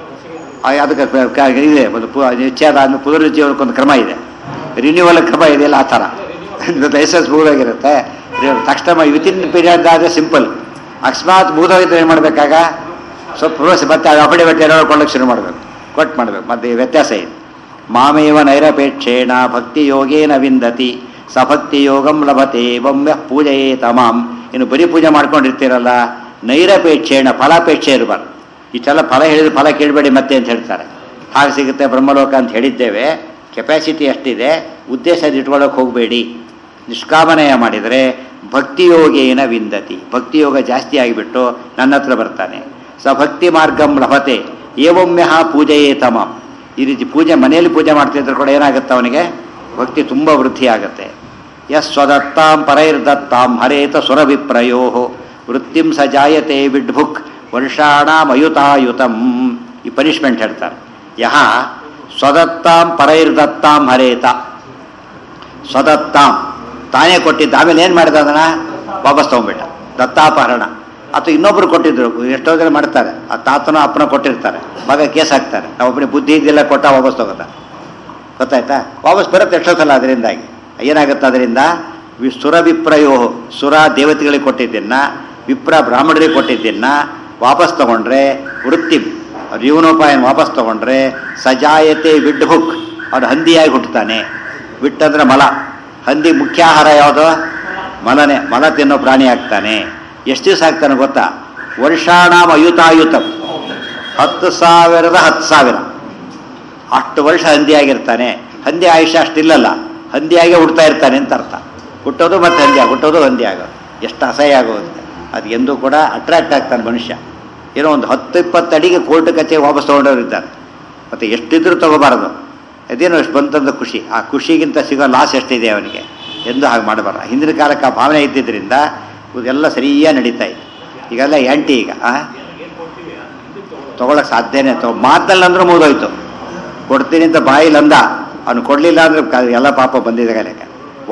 ಅದಕ್ಕೆ ಕ- ಕ- ಇದೆ ಒಂದು ಪು ನಿಶ್ಚಯದ ಆದ್ಮೇಲೆ ಪುನರುಜ್ಜೀವನಕ್ಕೊಂದು ಕ್ರಮ ಇದೆ ರಿನ್ಯೂವಲ್ ಕ್ರಮ ಇದೆಯಲ್ಲ ಆ ಥರ ಲೈಸೆನ್ಸ್ ಮುಗಿದೋಗಿರುತ್ತೆ ತಕ್ಷಣ ವಿತಿನ್ ಪೀರಿಯಡ್ ಆದರೆ ಸಿಂಪಲ್ ಅಕಸ್ಮಾತ್ ಮುಗಿದೋಗಿದ್ರೆ ಏನು ಮಾಡಬೇಕಾಗ ಸ್ವಲ್ಪ ಪ್ರೋಸ್ ಮತ್ತೆ ಅಫಿಡವಿಟ್ ಏನೋ ಕೊಳ್ಳಕ್ಕೆ ಶುರು ಮಾಡಬೇಕು ಕೊಟ್ಟು ಮಾಡಬೇಕು ಮತ್ತೆ ಈ ವ್ಯತ್ಯಾಸ ಇದೆ ಮಾಮೇವ ನೈರಪೇಕ್ಷೇಣ ಭಕ್ತಿ ಯೋಗೇನ ವಿಂದತಿ ಸಭಕ್ತಿ ಯೋಗಂ ಲಭತೆ ಒಮ್ಮೆ ಪೂಜೆಯೇ ತಮಾಂ ಇನ್ನು ಬರೀ ಪೂಜೆ ಮಾಡ್ಕೊಂಡಿರ್ತೀರಲ್ಲ ನೈರಪೇಕ್ಷೇಣ ಫಲಾಪೇಕ್ಷೆ ಇರಬಾರ್ದು ಇಷ್ಟೆಲ್ಲ ಫಲ ಹೇಳಿದ್ರೆ ಫಲ ಕೇಳಬೇಡಿ ಮತ್ತೆ ಅಂತ ಹೇಳ್ತಾರೆ ಹಾಗೆ ಸಿಗುತ್ತೆ ಬ್ರಹ್ಮಲೋಕ ಅಂತ ಹೇಳಿದ್ದೇವೆ ಕೆಪಾಸಿಟಿ ಅಷ್ಟಿದೆ ಉದ್ದೇಶ ಇಟ್ಕೊಳ್ಳೋಕೆ ಹೋಗಬೇಡಿ ನಿಷ್ಕಾಮನೆಯ ಮಾಡಿದರೆ ಭಕ್ತಿಯೋಗೇನ ವಿಂದತಿ ಭಕ್ತಿಯೋಗ ಜಾಸ್ತಿ ಆಗಿಬಿಟ್ಟು ನನ್ನ ಹತ್ರ ಬರ್ತಾನೆ ಸ ಭಕ್ತಿ ಮಾರ್ಗಂ ಲಭತೆ ಏವೊಮ್ಮೆಹ ಪೂಜೆಯೇ ತಮಾಂ ಈ ರೀತಿ ಪೂಜೆ ಮನೆಯಲ್ಲಿ ಪೂಜೆ ಮಾಡ್ತಿದ್ರೆ ಕೂಡ ಏನಾಗುತ್ತೆ ಅವನಿಗೆ ಭಕ್ತಿ ತುಂಬ ವೃದ್ಧಿ ಆಗುತ್ತೆ ಯಸ್ ಸ್ವದತ್ತಾಂ ಪರೈರ್ದತ್ತಾಂ ಹರೇತ ಸುರಭಿಪ್ರಯೋ ವೃತ್ತಿಂ ಸ ಜಾಯತೆ ವಿಡ್ಭುಕ್ ವರ್ಷಾಣಾಂ ಅಯುತಾಯುತಂ ಈ ಪನಿಷ್ಮೆಂಟ್ ಹೇಳ್ತಾರೆ ಯಹ ಸ್ವದತ್ತಾಂ ಪರೈರ್ದತ್ತಾಂ ಹರೇತ ಸ್ವದತ್ತಾಂ ತಾನೇ ಕೊಟ್ಟಿದ್ದ ಆಮೇಲೆ ಏನು ಮಾಡಿದ ಅದನ್ನ ವಾಪಸ್ ತೊಗೊಂಡ್ಬಿಟ್ಟ ದತ್ತಾಪಹರಣ ಅಥವಾ ಇನ್ನೊಬ್ರು ಕೊಟ್ಟಿದ್ರು ಎಷ್ಟೋ ಜನ ಮಾಡ್ತಾರೆ ಆ ತಾತನೋ ಅಪ್ಪನೋ ಕೊಟ್ಟಿರ್ತಾರೆ ಮಗ ಕೇಸ್ ಹಾಕ್ತಾರೆ ನಾವೊಬ್ಬನಿಗೆ ಬುದ್ಧಿ ಇದೆಲ್ಲ ಕೊಟ್ಟ ವಾಪಸ್ ತಗೋತ ಗೊತ್ತಾಯ್ತಾ ವಾಪಸ್ ಬರುತ್ತೆ ಎಷ್ಟೋ ಸಲ ಅದರಿಂದಾಗಿ ಏನಾಗುತ್ತೆ ಅದರಿಂದ ವಿ ಸುರ ವಿಪ್ರಯೋ ಸುರ ದೇವತೆಗಳಿಗೆ ಕೊಟ್ಟಿದ್ದನ್ನ ವಿಪ್ರ ಬ್ರಾಹ್ಮಣರಿಗೆ ಕೊಟ್ಟಿದ್ದನ್ನ ವಾಪಸ್ ತಗೊಂಡ್ರೆ ವೃತ್ತಿ ಅವ್ರ ಜೀವನೋಪಾಯ ವಾಪಸ್ ತಗೊಂಡ್ರೆ ಸಜಾಯತೆ ವಿಡ್ ಹುಕ್ ಅವ್ನು ಹಂದಿಯಾಗಿ ಹುಟ್ಟುತ್ತಾನೆ ವಿಟ್ಟಂದ್ರೆ ಮಲ ಹಂದಿ ಮುಖ್ಯ ಆಹಾರ ಯಾವುದು ಮಲನೇ ಮಲ ತಿನ್ನೋ ಪ್ರಾಣಿ ಆಗ್ತಾನೆ ಎಷ್ಟು ದಿವಸ ಆಗ್ತಾನೆ ಗೊತ್ತಾ ವರ್ಷಾಣಾಮ ಅಯುತಾಯುತಂ ಹತ್ತು ಸಾವಿರದ ಹತ್ತು ಸಾವಿರ ಅಷ್ಟು ವರ್ಷ ಹಂದಿಯಾಗಿರ್ತಾನೆ ಹಂದಿ ಆಯುಷ್ಯ ಅಷ್ಟಿಲ್ಲಲ್ಲ ಹಂದಿಯಾಗೆ ಹುಡ್ತಾ ಇರ್ತಾನೆ ಅಂತ ಅರ್ಥ ಹುಟ್ಟೋದು ಮತ್ತೆ ಹಂದಿ ಆಗ ಹುಟ್ಟೋದು ಹಂದಿ ಆಗೋದು ಎಷ್ಟು ಅಸಹ್ಯ ಆಗೋಗುತ್ತೆ ಅದು ಎಂದೂ ಕೂಡ ಅಟ್ರಾಕ್ಟ್ ಆಗ್ತಾನೆ ಮನುಷ್ಯ ಏನೋ ಒಂದು ಹತ್ತು ಇಪ್ಪತ್ತು ಅಡಿಗೆ ಕೋರ್ಟ್ ಕಚೇರಿ ವಾಪಸ್ ತೊಗೊಂಡವ್ರು ಇದ್ದಾರೆ ಮತ್ತು ಎಷ್ಟಿದ್ರೂ ತಗೋಬಾರದು ಅದೇನೋ ಎಷ್ಟು ಬಂತಂದ ಖುಷಿ ಆ ಖುಷಿಗಿಂತ ಸಿಗೋ ಲಾಸ್ ಎಷ್ಟಿದೆ ಅವನಿಗೆ ಎಂದು ಹಾಗೆ ಮಾಡಬಾರ್ದು ಹಿಂದಿನ ಕಾಲಕ್ಕೆ ಆ ಭಾವನೆ ಇದ್ದಿದ್ದರಿಂದ ಇದೆಲ್ಲ ಸರಿಯಾಗಿ ನಡೀತಾ ಇದೆ ಈಗೆಲ್ಲ ಆ್ಯಂಟಿ ಈಗ ಆ ತೊಗೊಳಕ್ಕೆ ಸಾಧ್ಯನೇ ತಗೋ ಮಾತಲ್ಲಿ ಅಂದ್ರೆ ಮುಗಿದೋಯ್ತು ಕೊಡ್ತೀನಿ ಅಂತ ಬಾಯಿಲಿ ಅಂದ ಅವ್ನು ಕೊಡಲಿಲ್ಲ ಅಂದ್ರೆ ಕ- ಎಲ್ಲ ಪಾಪ ಬಂದಿದೆ ಲೆಕ್ಕ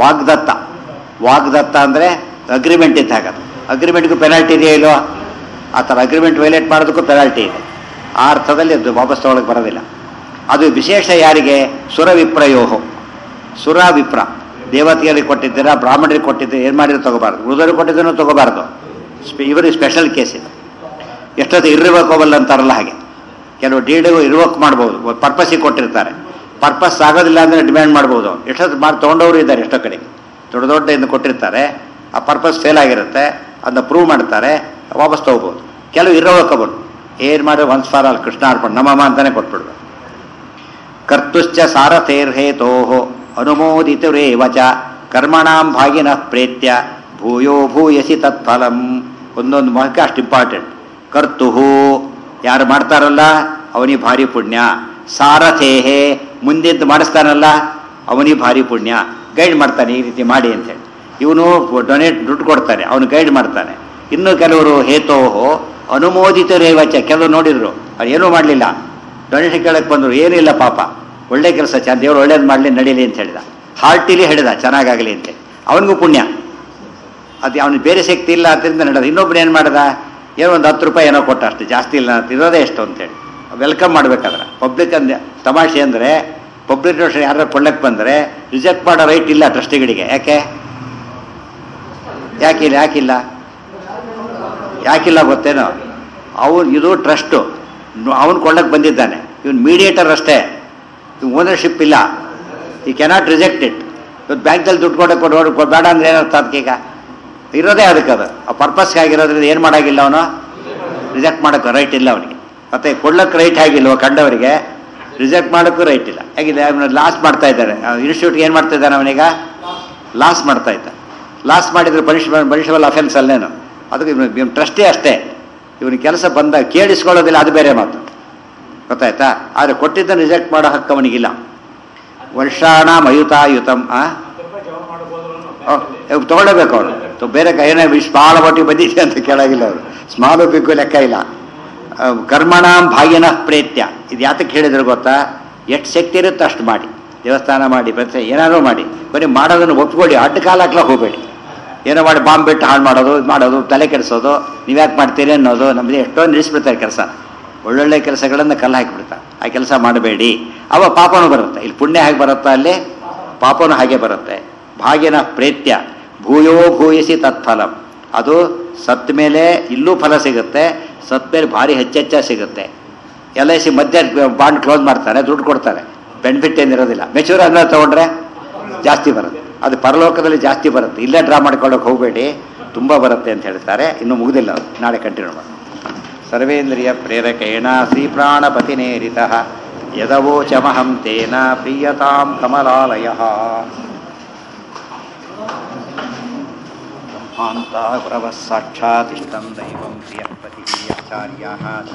ವಾಗ್ದತ್ತ ವಾಗ್ದತ್ತ ಅಂದರೆ ಅಗ್ರಿಮೆಂಟ್ ಇದ್ದ ಹಾಗದು ಅಗ್ರಿಮೆಂಟ್ಗೂ ಪೆನಾಲ್ಟಿ ಇದೆಯಾ ಇಲ್ವೋ ಆ ಥರ ಅಗ್ರಿಮೆಂಟ್ ವೈಲೇಟ್ ಮಾಡೋದಕ್ಕೂ ಪೆನಾಲ್ಟಿ ಇದೆ ಆ ಅರ್ಥದಲ್ಲಿ ಅದು ವಾಪಸ್ ತಗೊಳಕ್ಕೆ ಬರೋದಿಲ್ಲ ಅದು ವಿಶೇಷ ಯಾರಿಗೆ ಸುರವಿಪ್ರಯೋಹೋ ಸುರ ವಿಪ್ರ ದೇವತೆಯರಿಗೆ ಕೊಟ್ಟಿದ್ದೀರಾ ಬ್ರಾಹ್ಮಣರಿಗೆ ಕೊಟ್ಟಿದ್ದೀರಾ ಏನು ಮಾಡಿದ್ರು ತಗೋಬಾರ್ದು ಉಳಿದವ್ರಿಗೆ ಕೊಟ್ಟಿದ್ದನ್ನು ತಗೋಬಾರ್ದು ಸ್ಪೆ ಇವರಿಗೆ ಸ್ಪೆಷಲ್ ಕೇಸ್ ಇದು ಎಷ್ಟೊತ್ತು ಇರ್ರಿವೋಕಬಲ್ ಅಂತಾರಲ್ಲ ಹಾಗೆ ಕೆಲವು ಡೀಡಿಗೂ ಇರ್ವೋಕ್ ಮಾಡ್ಬೋದು ಪರ್ಪಸ್ಸಿಗೆ ಕೊಟ್ಟಿರ್ತಾರೆ ಪರ್ಪಸ್ ಆಗೋದಿಲ್ಲ ಅಂದರೆ ಡಿಮ್ಯಾಂಡ್ ಮಾಡ್ಬೋದು ಎಷ್ಟೊತ್ತು ಮಾಡಿ ತೊಗೊಂಡವರು ಇದ್ದಾರೆ ಎಷ್ಟೋ ಕಡೆ ದೊಡ್ಡ ದೊಡ್ಡ ಇಂದ ಕೊಟ್ಟಿರ್ತಾರೆ ಆ ಪರ್ಪಸ್ ಫೇಲ್ ಆಗಿರುತ್ತೆ ಅದನ್ನ ಪ್ರೂವ್ ಮಾಡ್ತಾರೆ ವಾಪಸ್ ತೊಗೋಬೋದು ಕೆಲವು ಇರ್ವೋಕಬಲ್ ಏನು ಮಾಡಿ ಒನ್ಸ್ ಫಾರ್ ಆಲ್ ಕೃಷ್ಣ ಅರ್ಪಣ ನಮ್ಮಮ್ಮ ಅಂತಾನೆ ಕೊಟ್ಬಿಡ್ಬೇಕು ಕರ್ತುಶ್ಚ ಸಾರಥೇರ್ಹೇತೋ ಅನುಮೋದಿತುರೇವ ಚ ಕರ್ಮಣಾಂ ಭಾಗಿನಃ ಪ್ರೇತ್ಯ ಭೂಯೋ ಭೂಯಸಿ ತತ್ಫಲಂ ಒಂದೊಂದು ವಾಕ್ಯ ಅಷ್ಟು ಇಂಪಾರ್ಟೆಂಟ್ ಕರ್ತು ಯಾರು ಮಾಡ್ತಾರಲ್ಲ ಅವನಿಗೆ ಭಾರಿ ಪುಣ್ಯ ಸಾರಥೇಹೇ ಮುಂದೆದ್ದು ಮಾಡಿಸ್ತಾನಲ್ಲ ಅವನಿಗೆ ಭಾರಿ ಪುಣ್ಯ ಗೈಡ್ ಮಾಡ್ತಾನೆ ಈ ರೀತಿ ಮಾಡಿ ಅಂತೇಳಿ ಇವನು ಡೊನೇಟ್ ದುಡ್ಡು ಕೊಡ್ತಾನೆ ಅವನು ಗೈಡ್ ಮಾಡ್ತಾನೆ ಇನ್ನು ಕೆಲವರು ಹೇತೋಹೋ ಅನುಮೋದಿತರೇವಚ ಕೆಲವರು ನೋಡಿದ್ರು ಅವ್ರು ಏನೂ ಮಾಡಲಿಲ್ಲ ಡೊನೇಷನ್ ಕೇಳಕ್ಕೆ ಬಂದರು ಏನಿಲ್ಲ ಪಾಪ ಒಳ್ಳೆ ಕೆಲಸ ಚ ದೇವ್ರು ಒಳ್ಳೇದು ಮಾಡಲಿ ನಡೀಲಿ ಅಂತ ಹೇಳಿದ ಹಾರ್ಟಿಲಿ ಹೇಳಿದ ಚೆನ್ನಾಗಾಗಲಿ ಅಂತೇಳಿ ಅವನಿಗೂ ಪುಣ್ಯ ಅದು ಅವನಿಗೆ ಬೇರೆ ಶಕ್ತಿ ಇಲ್ಲ ಅದರಿಂದ ನಡೆದ ಇನ್ನೊಬ್ಬರು ಏನು ಮಾಡ್ದ ಏನೋ ಒಂದು ಹತ್ತು ರೂಪಾಯಿ ಏನೋ ಕೊಟ್ಟ ಅಷ್ಟು ಜಾಸ್ತಿ ಇಲ್ಲ ಅಂತ ಇರೋದೇ ಎಷ್ಟು ಅಂತೇಳಿ ವೆಲ್ಕಮ್ ಮಾಡ್ಬೇಕಾದ್ರೆ ಪಬ್ಲಿಕ್ ಅಂದೆ ತಮಾಷೆ ಅಂದರೆ ಪಬ್ಲಿಕ್ ಡೊನೇಷನ್ ಯಾರು ಕೊಳ್ಳಕ್ಕೆ ಬಂದರೆ ರಿಜೆಕ್ಟ್ ಮಾಡೋ ರೈಟ್ ಇಲ್ಲ ಟ್ರಸ್ಟಿಗಳಿಗೆ ಯಾಕೆ ಯಾಕಿಲ್ಲ ಯಾಕಿಲ್ಲ ಯಾಕಿಲ್ಲ ಗೊತ್ತೇನೋ ಅವನು ಇದು ಟ್ರಸ್ಟು ಅವನು ಕೊಳ್ಳಕ್ಕೆ ಬಂದಿದ್ದಾನೆ ಇವನು ಮೀಡಿಯೇಟರ್ ಅಷ್ಟೇ ಇವ್ ಓನರ್ಶಿಪ್ ಇಲ್ಲ ಈ ಕೆನಾಟ್ ರಿಜೆಕ್ಟ್ ಇಟ್ ಇವತ್ತು ಬ್ಯಾಂಕ್ದಲ್ಲಿ ದುಡ್ಡು ಕೊಡಕ್ಕೆ ಕೊಡು ಕೊಡು- ಬೇಡ ಅಂದ್ರೆ ಏನರ್ಥ ಅದಕ್ಕೀಗ ಇರೋದೇ ಅದಕ್ಕೆ ಅದು ಆ ಪರ್ಪಸ್ಗೆ ಆಗಿರೋದ್ರಿಂದ ಏನು ಮಾಡೋಂಗಿಲ್ಲ ಅವನು ರಿಜೆಕ್ಟ್ ಮಾಡೋಕ್ಕೆ ರೈಟ್ ಇಲ್ಲ ಅವನಿಗೆ ಮತ್ತೆ ಕೊಡ್ಲಕ್ಕೆ ರೈಟ್ ಆಗಿಲ್ವ ಕಂಡವರಿಗೆ ರಿಜೆಕ್ಟ್ ಮಾಡೋಕ್ಕೂ ರೈಟ್ ಇಲ್ಲ ಹೇಗಿದೆ ಅವನು ಲಾಸ್ ಮಾಡ್ತಾ ಇದ್ದಾರೆ ಇನ್ಸ್ಟಿಟ್ಯೂಟ್ಗೆ ಏನು ಮಾಡ್ತಾ ಇದ್ದಾನೆ ಅವನೀಗ ಲಾಸ್ ಮಾಡ್ತಾ ಇದ್ದ ಲಾಸ್ ಮಾಡಿದ್ರೆ ಪನಿಷ್ಮೆಂಟ್ ಪನಿಷಬಲ್ ಅಫೆನ್ಸ್ ಅಲ್ಲೇನು ಅದಕ್ಕೆ ಇವನು ಟ್ರಸ್ಟೇ ಅಷ್ಟೇ ಇವನ ಕೆಲಸ ಬಂದ ಕೇಳಿಸ್ಕೊಳ್ಳೋದಿಲ್ಲ ಅದು ಬೇರೆ ಮಾತು ಗೊತ್ತಾಯ್ತಾ ಆದರೆ ಕೊಟ್ಟಿದ್ದನ್ನು ರಿಜೆಕ್ಟ್ ಮಾಡೋ ಹಕ್ಕು ಅವನಿಗಿಲ್ಲ ವರ್ಷಾಣ ಮಯುತಾಯುತಂ ಆ ತೊಗೊಳ್ಳೇಬೇಕು ಅವನು ಬೇರೆ ಏನೇ ಸ್ಮಾಲ್ ಒಟ್ಟಿಗೆ ಬಂದಿದೆ ಅಂತ ಕೇಳಾಗಿಲ್ಲ ಅವರು ಸ್ಮಾಲು ಬಿಗ್ಗು ಲೆಕ್ಕ ಇಲ್ಲ ಆ, ಕರ್ಮಣಾಂ ಭಾಗ್ಯನಃ ಪ್ರೇತ್ಯ ಇದು ಯಾತಕ್ಕೆ ಹೇಳಿದ್ರು ಗೊತ್ತಾ ಎಷ್ಟು ಶಕ್ತಿ ಇರುತ್ತೋ ಅಷ್ಟು ಮಾಡಿ ದೇವಸ್ಥಾನ ಮಾಡಿ ಪ್ರತಿ ಏನಾದರೂ ಮಾಡಿ ಬರೀ ಮಾಡೋದನ್ನು ಒಪ್ಕೊಳ್ಳಿ ಅಡ್ಡ ಕಾಲ ಹಾಕ್ಲಕ್ಕೆ ಹೋಗಬೇಡಿ ಏನೋ ಮಾಡಿ ಬಾಂಬ್ ಬಿಟ್ಟು ಹಾಳು ಮಾಡೋದು ಇದು ಮಾಡೋದು ತಲೆ ಕೆಡಿಸೋದು ನೀವ್ಯಾಕೆ ಮಾಡ್ತೀರಿ ಅನ್ನೋದು ನಮಗೆ ಎಷ್ಟೋ ನಿಲ್ಲಿಸ್ಬಿಡ್ತಾರೆ ಕೆಲಸ ಒಳ್ಳೊಳ್ಳೆ ಕೆಲಸಗಳನ್ನು ಕಲ್ಲು ಹಾಕಿಬಿಡ್ತಾರೆ ಆ ಕೆಲಸ ಮಾಡಬೇಡಿ ಅವ ಪಾಪನೂ ಬರುತ್ತೆ ಇಲ್ಲಿ ಪುಣ್ಯ ಹೇಗೆ ಬರುತ್ತಾ ಅಲ್ಲಿ ಪಾಪನೂ ಹಾಗೆ ಬರುತ್ತೆ ಭಾಗ್ಯನ ಪ್ರೇತ್ಯ ಭೂಯೋ ಭೂಯಿಸಿ ತತ್ಫಲಂ ಅದು ಸತ್ ಮೇಲೆ ಇಲ್ಲೂ ಫಲ ಸಿಗುತ್ತೆ ಸತ್ ಮೇಲೆ ಭಾರಿ ಹೆಚ್ಚೆಚ್ಚ ಸಿಗುತ್ತೆ ಎಲ್ ಐ ಸಿ ಮಧ್ಯೆ ಬಾಂಡ್ ಕ್ಲೋಸ್ ಮಾಡ್ತಾರೆ ದುಡ್ಡು ಕೊಡ್ತಾರೆ ಬೆನಿಫಿಟ್ ಏನಿರೋದಿಲ್ಲ ಮೆಚೂರ್ ಆದ್ಮೇಲೆ ತಗೊಂಡ್ರೆ ಜಾಸ್ತಿ ಬರುತ್ತೆ ಅದು ಪರಲೋಕದಲ್ಲಿ ಜಾಸ್ತಿ ಬರುತ್ತೆ ಇಲ್ಲೇ ಡ್ರಾ ಮಾಡ್ಕೊಳ್ಳೋಕೆ ಹೋಗಬೇಡಿ ತುಂಬ ಬರುತ್ತೆ ಅಂತ ಹೇಳ್ತಾರೆ ಇನ್ನೂ ಮುಗಿದಿಲ್ಲ ಅದು ನಾಳೆ ಕಂಟಿನ್ಯೂ ಮಾಡೋಣ ಸರ್ವೇಂದ್ರಿಯ ಪ್ರೇರಕೇಣ ಶ್ರೀಪ್ರಾಣಪತಿನೇರಿತ ಯದವೋಚಮಹಂ ತೇನ ಪ್ರೀಯತಾಂ ಕಮಲಾಲಯ ಬ್ರಹ್ಮಾಂತ ಗುರವಃ ಸಾಕ್ಷಾತ್ ಇಷ್ಟಂ ದೈವಂ ಪ್ರಿಯಃ ಪತಿಃ ಆಚಾರ್ಯಾः